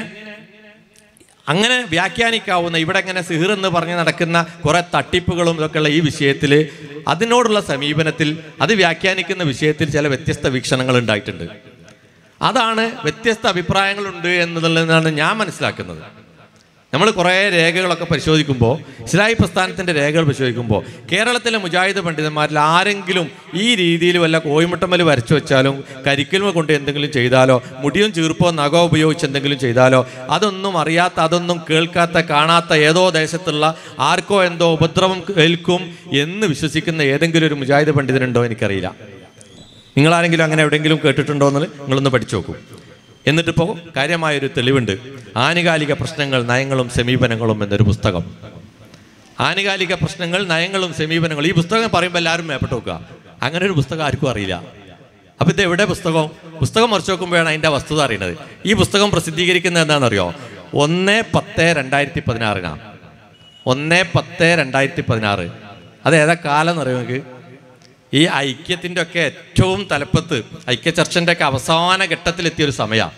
അങ്ങനെ വ്യാഖ്യാനിക്കാവുന്ന ഇവിടെ ഇങ്ങനെ സിഹിർ എന്ന് പറഞ്ഞ് നടക്കുന്ന കുറെ തട്ടിപ്പുകളും ഇതൊക്കെയുള്ള ഈ വിഷയത്തിൽ അതിനോടുള്ള സമീപനത്തിൽ അത് വ്യാഖ്യാനിക്കുന്ന വിഷയത്തിൽ ചില വ്യത്യസ്ത വീക്ഷണങ്ങൾ ഉണ്ടായിട്ടുണ്ട് അതാണ് വ്യത്യസ്ത അഭിപ്രായങ്ങളുണ്ട് എന്നുള്ളതാണ് ഞാൻ മനസ്സിലാക്കുന്നത് നമ്മൾ കുറേ രേഖകളൊക്കെ പരിശോധിക്കുമ്പോൾ ഇസ്ലാഹി പ്രസ്ഥാനത്തിൻ്റെ രേഖകൾ പരിശോധിക്കുമ്പോൾ കേരളത്തിലെ മുജാഹിദ് പണ്ഡിതന്മാരിൽ ആരെങ്കിലും ഈ രീതിയിൽ വല്ല കോയിമുട്ടമ്മൽ വരച്ചു വെച്ചാലും കരിക്കൽമ കൊണ്ട് എന്തെങ്കിലും ചെയ്താലോ മുടിയും ചീർപ്പോ നഖോ ഉപയോഗിച്ച് എന്തെങ്കിലും ചെയ്താലോ അതൊന്നും അറിയാത്ത അതൊന്നും കേൾക്കാത്ത കാണാത്ത ഏതോ ദേശത്തുള്ള ആർക്കോ എന്തോ ഉപദ്രവം ഏൽക്കും എന്ന് വിശ്വസിക്കുന്ന ഏതെങ്കിലും ഒരു മുജാഹിദ് പണ്ഡിതനുണ്ടോ എനിക്കറിയില്ല നിങ്ങൾ ആരെങ്കിലും അങ്ങനെ എവിടെയെങ്കിലും കേട്ടിട്ടുണ്ടോ എന്ന് നിങ്ങളൊന്ന് പഠിച്ചു നോക്കൂ എന്നിട്ടിപ്പോൾ കാര്യമായൊരു തെളിവുണ്ട് ആനുകാലിക പ്രശ്നങ്ങൾ നയങ്ങളും സമീപനങ്ങളും എന്നൊരു പുസ്തകം ആനുകാലിക പ്രശ്നങ്ങൾ നയങ്ങളും സമീപനങ്ങളും ഈ പുസ്തകം പറയുമ്പോൾ എല്ലാവരും മേപ്പെട്ട് നോക്കുക അങ്ങനെ ഒരു പുസ്തകം ആർക്കും അറിയില്ല അപ്പൊ ഇത് എവിടെ പുസ്തകം പുസ്തകം മറിച്ച് നോക്കുമ്പോഴാണ് അതിന്റെ വസ്തുത അറിയുന്നത് ഈ പുസ്തകം പ്രസിദ്ധീകരിക്കുന്നത് എന്താണെന്നറിയോ ഒന്ന് പത്ത് രണ്ടായിരത്തി പതിനാറിനാണ് ഒന്ന് പത്ത് രണ്ടായിരത്തി പതിനാറ് അത് ഏതാ കാലം എന്നറിയോ നിങ്ങൾക്ക് ഈ ഐക്യത്തിന്റെ ഒക്കെ ഏറ്റവും തലപ്പത്ത് ഐക്യ ചർച്ചന്റെ ഒക്കെ അവസാന ഘട്ടത്തിലെത്തിയ ഒരു സമയമാണ്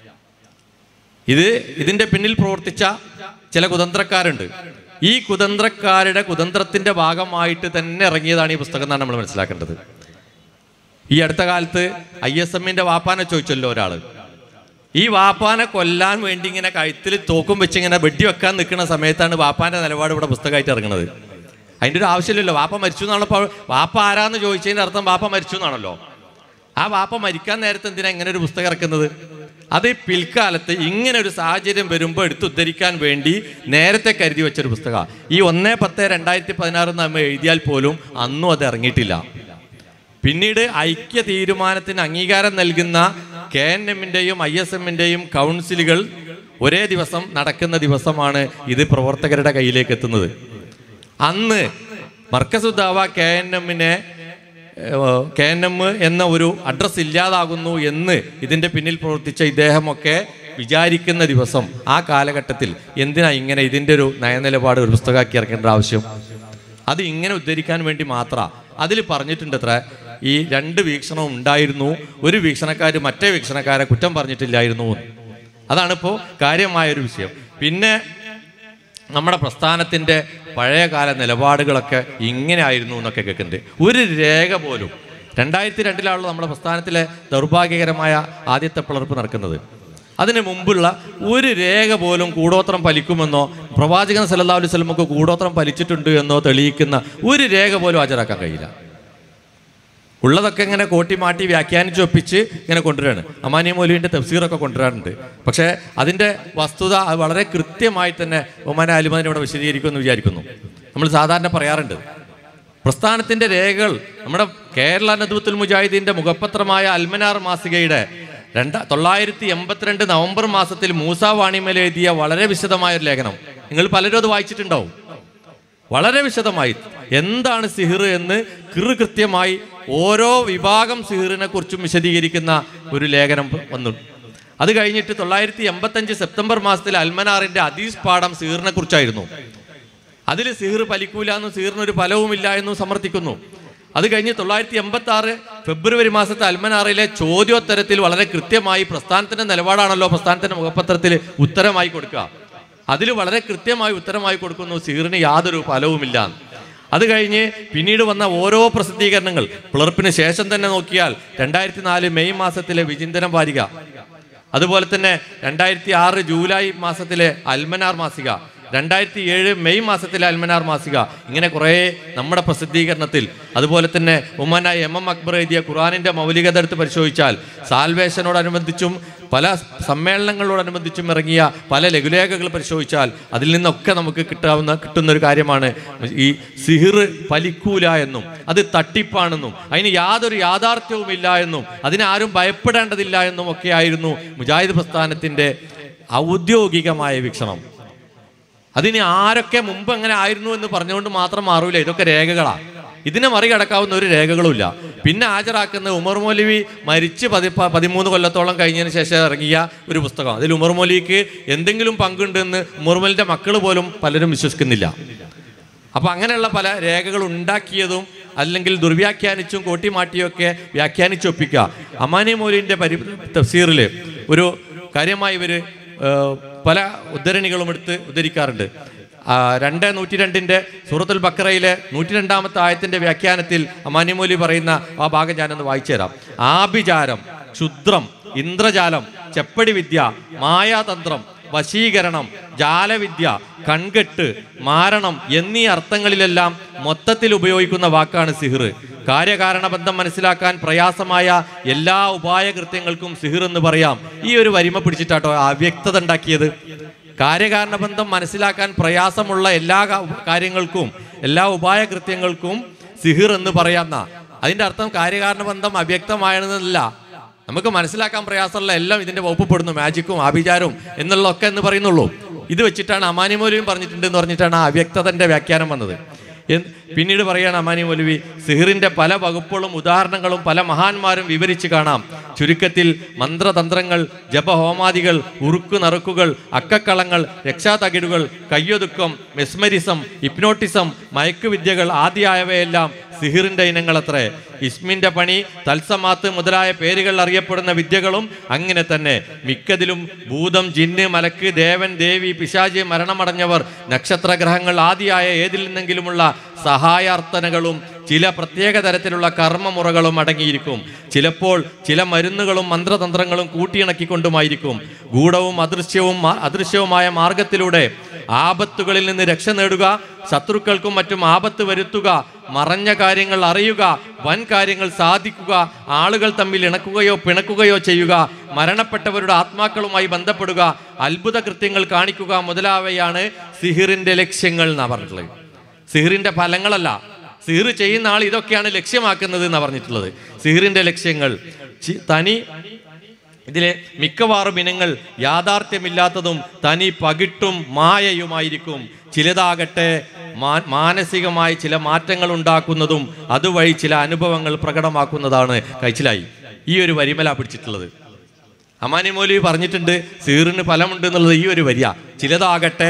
ഇത് ഇതിന്റെ പിന്നിൽ പ്രവർത്തിച്ച ചില കുതന്ത്രക്കാരുണ്ട് ഈ കുതന്ത്രക്കാരുടെ കുതന്ത്രത്തിന്റെ ഭാഗമായിട്ട് തന്നെ ഇറങ്ങിയതാണ് ഈ പുസ്തകം എന്നാണ് നമ്മൾ മനസ്സിലാക്കേണ്ടത് ഈ അടുത്ത കാലത്ത് ഐ എസ് എമ്മിന്റെ വാപ്പാനെ ചോദിച്ചല്ലോ ഒരാള് ഈ വാപ്പാനെ കൊല്ലാൻ വേണ്ടി ഇങ്ങനെ കഴുത്തിൽ തോക്കും വെച്ച് ഇങ്ങനെ വെടി വെക്കാൻ നിൽക്കുന്ന സമയത്താണ് വാപ്പാന്റെ നിലപാട് ഇവിടെ പുസ്തകമായിട്ട് ഇറങ്ങുന്നത് അതിന്റെ ഒരു ആവശ്യമില്ലല്ലോ വാപ്പ മരിച്ചു എന്നാണ് ഇപ്പോൾ വാപ്പ ആരാന്ന് ചോദിച്ചതിന്റെ അർത്ഥം വാപ്പ മരിച്ചു എന്നാണല്ലോ ആ വാപ്പ മരിക്കാൻ നേരത്തെ എന്തിനാ ഇങ്ങനെ ഒരു പുസ്തകം ഇറക്കുന്നത് അത് പിൽക്കാലത്ത് ഇങ്ങനെ ഒരു സാഹചര്യം വരുമ്പോൾ എടുത്തുദ്ധരിക്കാൻ വേണ്ടി നേരത്തെ കരുതി വെച്ചൊരു പുസ്തകമാണ് ഈ ഒന്നേ പത്ത് രണ്ടായിരത്തി പതിനാറ് നമ്മൾ എഴുതിയാൽ പോലും അന്നും അത് ഇറങ്ങിയിട്ടില്ല പിന്നീട് ഐക്യ തീരുമാനത്തിന് അംഗീകാരം നൽകുന്ന കെ എൻ എമ്മിൻ്റെയും ഐ എസ് എമ്മിൻ്റെയും കൗൺസിലുകൾ ഒരേ ദിവസം നടക്കുന്ന ദിവസമാണ് ഇത് പ്രവർത്തകരുടെ കയ്യിലേക്ക് എത്തുന്നത് അന്ന് മർക്കസുദ്ദാവ കെ എൻ എമ്മിനെ കെ എൻ എം എന്ന ഒരു അഡ്രസ്സ് ഇല്ലാതാകുന്നു എന്ന് ഇതിൻ്റെ പിന്നിൽ പ്രവർത്തിച്ച ഇദ്ദേഹമൊക്കെ വിചാരിക്കുന്ന ദിവസം ആ കാലഘട്ടത്തിൽ എന്തിനാ ഇങ്ങനെ ഇതിൻ്റെ ഒരു നയനിലപാട് ഒരു പുസ്തകമാക്കി ഇറക്കേണ്ട ആവശ്യം അത് ഇങ്ങനെ ഉദ്ധരിക്കാൻ വേണ്ടി മാത്ര അതിൽ പറഞ്ഞിട്ടുണ്ട് അത്ര ഈ രണ്ട് വീക്ഷണവും ഉണ്ടായിരുന്നു ഒരു വീക്ഷണക്കാർ മറ്റേ വീക്ഷണക്കാരെ കുറ്റം പറഞ്ഞിട്ടില്ലായിരുന്നു എന്ന്. അതാണിപ്പോൾ കാര്യമായൊരു വിഷയം പിന്നെ നമ്മുടെ പ്രസ്ഥാനത്തിൻ്റെ പഴയകാല നിലപാടുകളൊക്കെ ഇങ്ങനെ ആയിരുന്നു എന്നൊക്കെ കേൾക്കുന്നുണ്ട് ഒരു രേഖ പോലും രണ്ടായിരത്തി രണ്ടിലാണല്ലോ നമ്മുടെ പ്രസ്ഥാനത്തിലെ ദൗർഭാഗ്യകരമായ ആദ്യത്തെ പിളർപ്പ് നടക്കുന്നത് അതിന് മുമ്പുള്ള ഒരു രേഖ പോലും കൂടോത്രം ഫലിക്കുമെന്നോ പ്രവാചകൻ സല്ലല്ലാഹു അലൈഹി വസല്ലമക്ക് കൂടോത്രം ഫലിച്ചിട്ടുണ്ട് എന്നോ തെളിയിക്കുന്ന ഒരു രേഖ പോലും ഹാജരാക്കാൻ കഴിയില്ല ഉള്ളതൊക്കെ ഇങ്ങനെ കോട്ടി മാറ്റി വ്യാഖ്യാനിച്ച് ഒപ്പിച്ച് ഇങ്ങനെ കൊണ്ടുവരാണ് അമാനി മൗലുവിൻ്റെ തഫ്സീറൊക്കെ കൊണ്ടുവരാറുണ്ട് പക്ഷേ അതിൻ്റെ വസ്തുത അത് വളരെ കൃത്യമായി തന്നെ ഒമാന അലിമദിനെ ഇവിടെ വിശദീകരിക്കുമെന്ന് വിചാരിക്കുന്നു നമ്മൾ സാധാരണ പറയാറുണ്ട് പ്രസ്ഥാനത്തിൻ്റെ രേഖകൾ നമ്മുടെ കേരള നദുത്തുൽ മുജാഹിദീൻ്റെ മുഖപത്രമായ അൽമനാർ മാസികയുടെ രണ്ട തൊള്ളായിരത്തി എൺപത്തിരണ്ട് നവംബർ മാസത്തിൽ മൂസ വാണിമേൽ എഴുതിയ വളരെ വിശദമായ ഒരു ലേഖനം നിങ്ങൾ പലരും അത് വായിച്ചിട്ടുണ്ടാവും വളരെ വിശദമായി എന്താണ് സിഹിർ എന്ന് കൃ കൃത്യമായി ഓരോ വിഭാഗം സിഹിറിനെ കുറിച്ചും വിശദീകരിക്കുന്ന ഒരു ലേഖനം വന്നു അത് കഴിഞ്ഞിട്ട് തൊള്ളായിരത്തി എൺപത്തഞ്ച് സെപ്റ്റംബർ മാസത്തിൽ അൽമനാറിന്റെ അദീസ് പാഠം സിഹിറിനെ കുറിച്ചായിരുന്നു അതിൽ സിഹിർ ഫലിക്കൂല എന്നും സിഹിറിന് ഒരു ഫലവുമില്ല എന്നും സമർത്ഥിക്കുന്നു അത് കഴിഞ്ഞ് തൊള്ളായിരത്തി എൺപത്തി ആറ് ഫെബ്രുവരി മാസത്തെ അൽമനാറിലെ ചോദ്യോത്തരത്തിൽ വളരെ കൃത്യമായി പ്രസ്ഥാനത്തിന്റെ നിലപാടാണല്ലോ പ്രസ്ഥാനത്തിന്റെ മുഖപത്രത്തിൽ ഉത്തരമായി കൊടുക്കുക അതിൽ വളരെ കൃത്യമായി ഉത്തരമായി കൊടുക്കുന്നു സിഹിറിന് യാതൊരു ഫലവുമില്ല അത് കഴിഞ്ഞ് പിന്നീട് വന്ന ഓരോ പ്രസിദ്ധീകരണങ്ങൾ പിളർപ്പിന് ശേഷം തന്നെ നോക്കിയാൽ രണ്ടായിരത്തി നാല് മെയ് മാസത്തിലെ വിചിന്തനം വാരിക അതുപോലെ തന്നെ രണ്ടായിരത്തി ആറ് ജൂലൈ മാസത്തിലെ അൽമനാർ മാസിക രണ്ടായിരത്തി ഏഴ് മെയ് മാസത്തിലെ അൽമനാർ മാസിക ഇങ്ങനെ കുറേ നമ്മുടെ പ്രസിദ്ധീകരണത്തിൽ അതുപോലെ തന്നെ ഉമ്മനായ എം എം അക്ബർ എഴുതിയ ഖുറാനിൻ്റെ മൗലികത എടുത്ത് പരിശോധിച്ചാൽ സാൽവേഷനോടനുബന്ധിച്ചും പല സമ്മേളനങ്ങളോടനുബന്ധിച്ചും ഇറങ്ങിയ പല ലഘുലേഖകൾ പരിശോധിച്ചാൽ അതിൽ നിന്നൊക്കെ നമുക്ക് കിട്ടാവുന്ന കിട്ടുന്ന ഒരു കാര്യമാണ് ഈ സിഹിർ ഫലിക്കൂല എന്നും അത് തട്ടിപ്പാണെന്നും അതിന് യാതൊരു യാഥാർത്ഥ്യവുമില്ല എന്നും അതിനാരും ഭയപ്പെടേണ്ടതില്ല എന്നും ഒക്കെ ആയിരുന്നു മുജാഹിദ് പ്രസ്ഥാനത്തിൻ്റെ ഔദ്യോഗികമായ വീക്ഷണം അതിന് ആരൊക്കെ മുമ്പ് അങ്ങനെ ആയിരുന്നു എന്ന് പറഞ്ഞുകൊണ്ട് മാത്രം മാറൂല ഇതൊക്കെ രേഖകളാണ് ഇതിനെ മറികടക്കാവുന്ന ഒരു രേഖകളുമില്ല പിന്നെ ഹാജരാക്കുന്ന ഉമർ മൗലവി മരിച്ച് പതി പ- പതിമൂന്ന് കൊല്ലത്തോളം കഴിഞ്ഞതിന് ശേഷം ഇറങ്ങിയ ഒരു പുസ്തകം അതിൽ ഉമർ മൗലിക്ക് എന്തെങ്കിലും പങ്കുണ്ടെന്ന് ഉമർ മൗലിന്റെ മക്കൾ പോലും പലരും വിശ്വസിക്കുന്നില്ല അപ്പൊ അങ്ങനെയുള്ള പല രേഖകൾ ഉണ്ടാക്കിയതും അല്ലെങ്കിൽ ദുർവ്യാഖ്യാനിച്ചും കോട്ടിമാട്ടിയൊക്കെ വ്യാഖ്യാനിച്ചൊപ്പിക്കുക അമാനി മൗലിന്റെ പരി തഫ്സീറിൽ ഒരു കാര്യമായി ഇവര് ഏഹ്, പല ഉദ്ധരണികളും എടുത്ത് ഉദ്ധരിക്കാറുണ്ട് ആ, രണ്ട് നൂറ്റി രണ്ടിന്റെ സൂറത്തുൽ ബക്കറയിലെ നൂറ്റി രണ്ടാമത്തെ ആയത്തിന്റെ വ്യാഖ്യാനത്തിൽ അമാനിമൂലി പറയുന്ന ആ ഭാഗം ഞാനൊന്ന് വായിച്ചു തരാം ആഭിചാരം ക്ഷുദ്രം ഇന്ദ്രജാലം ചെപ്പടി വിദ്യ മായാതന്ത്രം വശീകരണം ജാലവിദ്യ കൺകെട്ട് മാരണം എന്നീ അർത്ഥങ്ങളിലെല്ലാം മൊത്തത്തിൽ ഉപയോഗിക്കുന്ന വാക്കാണ് സിഹിർ കാര്യകാരണ ബന്ധം മനസ്സിലാക്കാൻ പ്രയാസമായ എല്ലാ ഉപായകൃത്യങ്ങൾക്കും സിഹിർ എന്ന് പറയാം ഈ ഒരു വരിമ പിടിച്ചിട്ടാട്ടോ അവ്യക്തത ഉണ്ടാക്കിയത് കാര്യകാരണ ബന്ധം മനസ്സിലാക്കാൻ പ്രയാസമുള്ള എല്ലാ കാ- കാര്യങ്ങൾക്കും എല്ലാ ഉപായകൃത്യങ്ങൾക്കും സിഹിർ എന്ന് പറയാന്ന അതിന്റെ അർത്ഥം കാര്യകാരണ ബന്ധം അവ്യക്തമായെന്നല്ല നമുക്ക് മനസ്സിലാക്കാൻ പ്രയാസമുള്ള എല്ലാം ഇതിന്റെ വകുപ്പപ്പെടുന്നു മാജിക്കും ആഭിചാരവും എന്നുള്ളതൊക്കെ എന്ന് പറയുന്നുള്ളൂ ഇത് വെച്ചിട്ടാണ് അമാനി മൗലവിയും പറഞ്ഞിട്ടുണ്ട് എന്ന് പറഞ്ഞിട്ടാണ് ആ അവ്യക്തതന്റെ വ്യാഖ്യാനം വന്നത് എന്ന് പിന്നീട് പറയാണ് അമാനി മൗലവി സിഹിറിന്റെ പല വകുപ്പുകളും ഉദാഹരണങ്ങളും പല മഹാന്മാരും വിവരിച്ച് കാണാം ചുരുക്കത്തിൽ മന്ത്രതന്ത്രങ്ങൾ ജപഹോമാദികൾ ഉറുക്കു നറുക്കുകൾ അക്കക്കളങ്ങൾ രക്ഷാതകിടുകൾ കയ്യൊതുക്കം മെസ്മരിസം ഹിപ്നോട്ടിസം മയക്കുവിദ്യകൾ ആദ്യമായവയെല്ലാം സിഹിറിന്റെ ഇനങ്ങളത്രേ ഇസ്മിന്റെ പണി തൽസമാത്ത് മുതലായ പേരുകൾ അറിയപ്പെടുന്ന വിദ്യകളും അങ്ങനെ തന്നെ മിക്കതിലും ഭൂതം ജിന്ന് മലക്ക് ദേവൻ ദേവി പിശാചി മരണമടഞ്ഞവർ നക്ഷത്രഗ്രഹങ്ങൾ ആദിയായ ഏതിൽ നിന്നെങ്കിലുമുള്ള സഹായാർത്ഥനകളും ചില പ്രത്യേക തരത്തിലുള്ള കർമ്മമുറകളും അടങ്ങിയിരിക്കും ചിലപ്പോൾ ചില മരുന്നുകളും മന്ത്രതന്ത്രങ്ങളും കൂട്ടിയിണക്കിക്കൊണ്ടുമായിരിക്കും ഗൂഢവും അദൃശ്യവും മാ- അദൃശ്യവുമായ മാർഗത്തിലൂടെ ആപത്തുകളിൽ നിന്ന് രക്ഷ നേടുക ശത്രുക്കൾക്കും മറ്റും ആപത്ത് വരുത്തുക മറഞ്ഞ കാര്യങ്ങൾ അറിയുക വൻ കാര്യങ്ങൾ സാധിക്കുക ആളുകൾ തമ്മിൽ ഇണക്കുകയോ പിണക്കുകയോ ചെയ്യുക മരണപ്പെട്ടവരുടെ ആത്മാക്കളുമായി ബന്ധപ്പെടുക അത്ഭുത കൃത്യങ്ങൾ കാണിക്കുക മുതലാവയാണ് സിഹിറിന്റെ ലക്ഷ്യങ്ങൾ എന്നാ പറഞ്ഞിട്ടുള്ളത് സിഹിറിന്റെ ഫലങ്ങളല്ല സിഹിർ ചെയ്യുന്ന ആൾ ഇതൊക്കെയാണ് ലക്ഷ്യമാക്കുന്നത് എന്നാ പറഞ്ഞിട്ടുള്ളത് സിഹിറിന്റെ ലക്ഷ്യങ്ങൾ ചി- തനി ഇതിലെ മിക്കവാറും ഇനങ്ങൾ യാഥാർത്ഥ്യമില്ലാത്തതും തനി പകിട്ടും മായയുമായിരിക്കും ചിലതാകട്ടെ മാ- മാനസികമായി ചില മാറ്റങ്ങൾ ഉണ്ടാക്കുന്നതും അതുവഴി ചില അനുഭവങ്ങൾ പ്രകടമാക്കുന്നതാണ് കഴിച്ചിലായി ഈ ഒരു വരിമല പിടിച്ചിട്ടുള്ളത് അമാനി മൗലവി പറഞ്ഞിട്ടുണ്ട് സീറിന് ഫലമുണ്ട് എന്നുള്ളത് ഈ ഒരു വരിയ ചിലതാകട്ടെ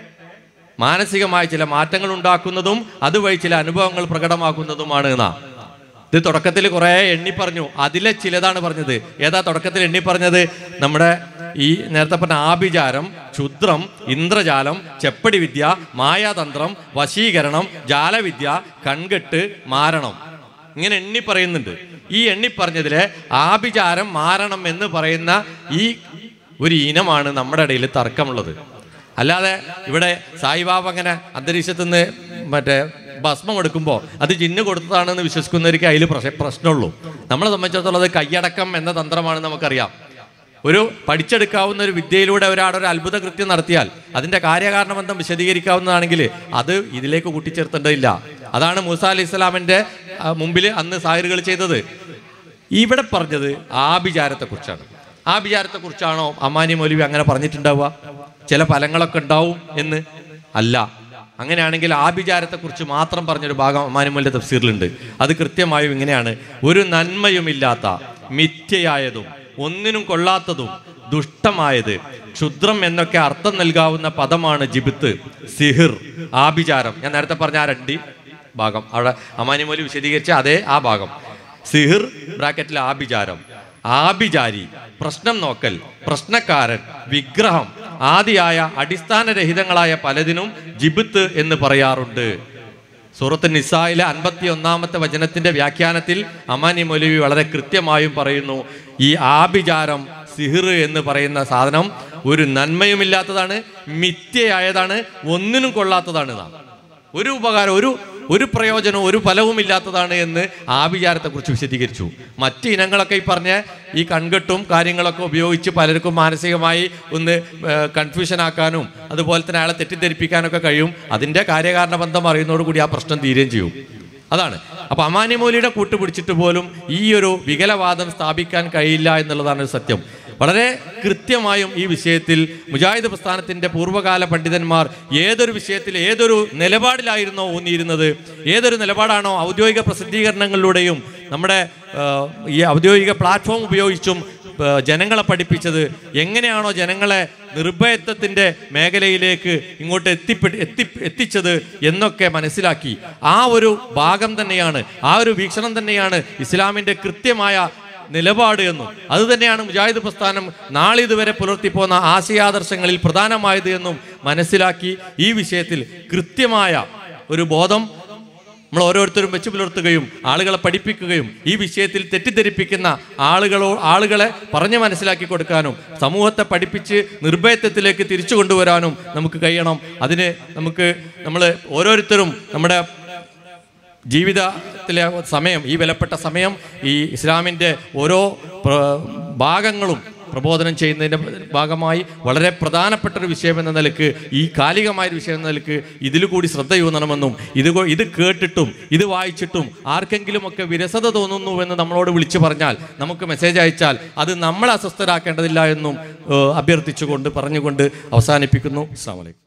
മാനസികമായ ചില മാറ്റങ്ങൾ ഉണ്ടാക്കുന്നതും അതുവഴി ചില അനുഭവങ്ങൾ പ്രകടമാക്കുന്നതുമാണ് എന്നാ ഇത് തുടക്കത്തിൽ കുറെ എണ്ണി പറഞ്ഞു അതിലെ ചിലതാണ് പറഞ്ഞത് ഏതാ തുടക്കത്തിൽ എണ്ണി പറഞ്ഞത് നമ്മുടെ ഈ നേരത്തെ പറഞ്ഞ ആഭിചാരം ക്ഷുദ്രം ഇന്ദ്രജാലം ചെപ്പടി വിദ്യ മായാതന്ത്രം വശീകരണം ജാലവിദ്യ കൺകെട്ട് മാരണം ഇങ്ങനെ എണ്ണി പറയുന്നുണ്ട് ഈ എണ്ണി പറഞ്ഞതിലെ ആഭിചാരം മാരണം എന്ന് പറയുന്ന ഈ ഒരു ഇനമാണ് നമ്മുടെ ഇടയിൽ തർക്കമുള്ളത് അല്ലാതെ ഇവിടെ സായിബാബ അങ്ങനെ അന്തരീക്ഷത്തിൽ നിന്ന് മറ്റേ ഭസ്മം എടുക്കുമ്പോൾ അത് ജിന്ന് കൊടുത്തതാണെന്ന് വിശ്വസിക്കുന്നവർക്ക് അതിൽ പ്രശ പ്രശ്നമുള്ളൂ നമ്മളെ സംബന്ധിച്ചിടത്തോളം അത് കൈയടക്കം എന്ന തന്ത്രമാണെന്ന് നമുക്കറിയാം ഒരു പഠിച്ചെടുക്കാവുന്ന ഒരു വിദ്യയിലൂടെ ഒരാൾ ഒരു അത്ഭുത കൃത്യം നടത്തിയാൽ അതിന്റെ കാര്യകാരണ ബന്ധം വിശദീകരിക്കാവുന്നതാണെങ്കിൽ അത് ഇതിലേക്ക് കൂട്ടിച്ചേർത്തേണ്ടതില്ല അതാണ് മൂസ അലി ഇസ്ലാമിന്റെ മുമ്പിൽ അന്ന് സാഹിറുകൾ ചെയ്തത് ഇവിടെ പറഞ്ഞത് ആഭിചാരത്തെക്കുറിച്ചാണ് ആഭിചാരത്തെക്കുറിച്ചാണോ അമ്മാനി മൗലവി അങ്ങനെ പറഞ്ഞിട്ടുണ്ടാവുക ചില ഫലങ്ങളൊക്കെ ഉണ്ടാവും എന്ന് അല്ല അങ്ങനെയാണെങ്കിൽ ആഭിചാരത്തെക്കുറിച്ച് മാത്രം പറഞ്ഞൊരു ഭാഗം അമ്മാനിമൂലിന്റെ തഫ്സീറിലുണ്ട് അത് കൃത്യമായും ഇങ്ങനെയാണ് ഒരു നന്മയുമില്ലാത്ത മിഥ്യയായതും ഒന്നിനും കൊള്ളാത്തതും ദുഷ്ടമായത് ക്ഷുദ്രം എന്നൊക്കെ അർത്ഥം നൽകാവുന്ന പദമാണ് ജിബിത്ത് സിഹിർ ആഭിചാരം ഞാൻ നേരത്തെ പറഞ്ഞ ആ രണ്ട് ഭാഗം അവിടെ അമാനിമൂലി വിശദീകരിച്ച അതേ ആ ഭാഗം സിഹിർ ബ്രാക്കറ്റിൽ ആഭിചാരം ആഭിചാരി പ്രശ്നം നോക്കൽ പ്രശ്നക്കാരൻ വിഗ്രഹം ആദിയായ അടിസ്ഥാനരഹിതങ്ങളായ പലതിനും ജിബിത്ത് എന്ന് പറയാറുണ്ട് സൂറത്ത് നിസായിലെ അൻപത്തി ഒന്നാമത്തെ വചനത്തിന്റെ വ്യാഖ്യാനത്തിൽ അമാനി മൗലവി വളരെ കൃത്യമായും പറയുന്നു ഈ ആഭിചാരം സിഹിർ എന്ന് പറയുന്ന സാധനം ഒരു നന്മയുമില്ലാത്തതാണ് മിഥ്യയായതാണ് ഒന്നിനും കൊള്ളാത്തതാണ് നാം ഒരു ഉപകാരം ഒരു ഒരു പ്രയോജനവും ഒരു ഫലവും ഇല്ലാത്തതാണ് എന്ന് ആഭിചാരത്തെക്കുറിച്ച് വിശദീകരിച്ചു മറ്റ് ഇനങ്ങളൊക്കെ ഈ പറഞ്ഞ ഈ കൺകെട്ടും കാര്യങ്ങളൊക്കെ ഉപയോഗിച്ച് പലർക്കും മാനസികമായി ഒന്ന് കൺഫ്യൂഷൻ ആക്കാനും അതുപോലെ തന്നെ അയാളെ തെറ്റിദ്ധരിപ്പിക്കാനൊക്കെ കഴിയും അതിൻ്റെ കാര്യകാരണ ബന്ധം അറിയുന്നതോടുകൂടി ആ പ്രശ്നം തീരുകയും ചെയ്യും അതാണ് അപ്പൊ അമാനിമൂലിയുടെ കൂട്ടുപിടിച്ചിട്ട് പോലും ഈ ഒരു വികലവാദം സ്ഥാപിക്കാൻ കഴിയില്ല എന്നുള്ളതാണ് ഒരു സത്യം വളരെ കൃത്യമായും ഈ വിഷയത്തിൽ മുജാഹിദ് പ്രസ്ഥാനത്തിന്റെ പൂർവ്വകാല പണ്ഡിതന്മാർ ഏതൊരു വിഷയത്തിൽ ഏതൊരു നിലപാടിലായിരുന്നോ ഊന്നിയിരുന്നത് ഏതൊരു നിലപാടാണോ ഔദ്യോഗിക പ്രസിദ്ധീകരണങ്ങളിലൂടെയും നമ്മുടെ ആ, ഈ ഔദ്യോഗിക പ്ലാറ്റ്ഫോം ഉപയോഗിച്ചും ആ, ജനങ്ങളെ പഠിപ്പിച്ചത് എങ്ങനെയാണോ ജനങ്ങളെ നിർഭയത്വത്തിന്റെ മേഖലയിലേക്ക് ഇങ്ങോട്ട് എത്തിപ്പെ എത്തി എത്തിച്ചത് എന്നൊക്കെ മനസ്സിലാക്കി ആ ഒരു ഭാഗം തന്നെയാണ് ആ ഒരു വീക്ഷണം തന്നെയാണ് ഇസ്ലാമിന്റെ കൃത്യമായ നിലപാട് എന്നും അത് തന്നെയാണ് മുജാഹിദ് പ്രസ്ഥാനം നാളിതുവരെ പുലർത്തിപ്പോന്ന ആശയാദർശങ്ങളിൽ പ്രധാനമായത് എന്നും മനസ്സിലാക്കി ഈ വിഷയത്തിൽ കൃത്യമായ ഒരു ബോധം നമ്മൾ ഓരോരുത്തരും വെച്ച് പുലർത്തുകയും ആളുകളെ പഠിപ്പിക്കുകയും ഈ വിഷയത്തിൽ തെറ്റിദ്ധരിപ്പിക്കുന്ന ആളുകളോ ആളുകളെ പറഞ്ഞ് മനസ്സിലാക്കി കൊടുക്കാനും സമൂഹത്തെ പഠിപ്പിച്ച് നിർഭയത്വത്തിലേക്ക് തിരിച്ചു കൊണ്ടുവരാനും നമുക്ക് കഴിയണം അതിന് നമുക്ക് നമ്മൾ ഓരോരുത്തരും നമ്മുടെ ജീവിതത്തിലെ സമയം ഈ വിലപ്പെട്ട സമയം ഈ ഇസ്ലാമിൻ്റെ ഓരോ പ്ര- ഭാഗങ്ങളും പ്രബോധനം ചെയ്യുന്നതിൻ്റെ ഭാഗമായി വളരെ പ്രധാനപ്പെട്ട ഒരു വിഷയം എന്ന നിലക്ക് ഈ കാലികമായ ഒരു വിഷയം എന്ന നിലക്ക് ഇതിൽ കൂടി ശ്രദ്ധയൂന്നണമെന്നും ഇത് കൊ- ഇത് കേട്ടിട്ടും ഇത് വായിച്ചിട്ടും ആർക്കെങ്കിലുമൊക്കെ വിരസത തോന്നുന്നു എന്ന് നമ്മളോട് വിളിച്ചു പറഞ്ഞാൽ നമുക്ക് മെസ്സേജ് അയച്ചാൽ അത് നമ്മളെ അസ്വസ്ഥരാക്കേണ്ടതില്ല എന്നും ഏഹ്, അഭ്യർത്ഥിച്ചുകൊണ്ട് പറഞ്ഞുകൊണ്ട് അവസാനിപ്പിക്കുന്നു അസ്സാം വലൈക്കും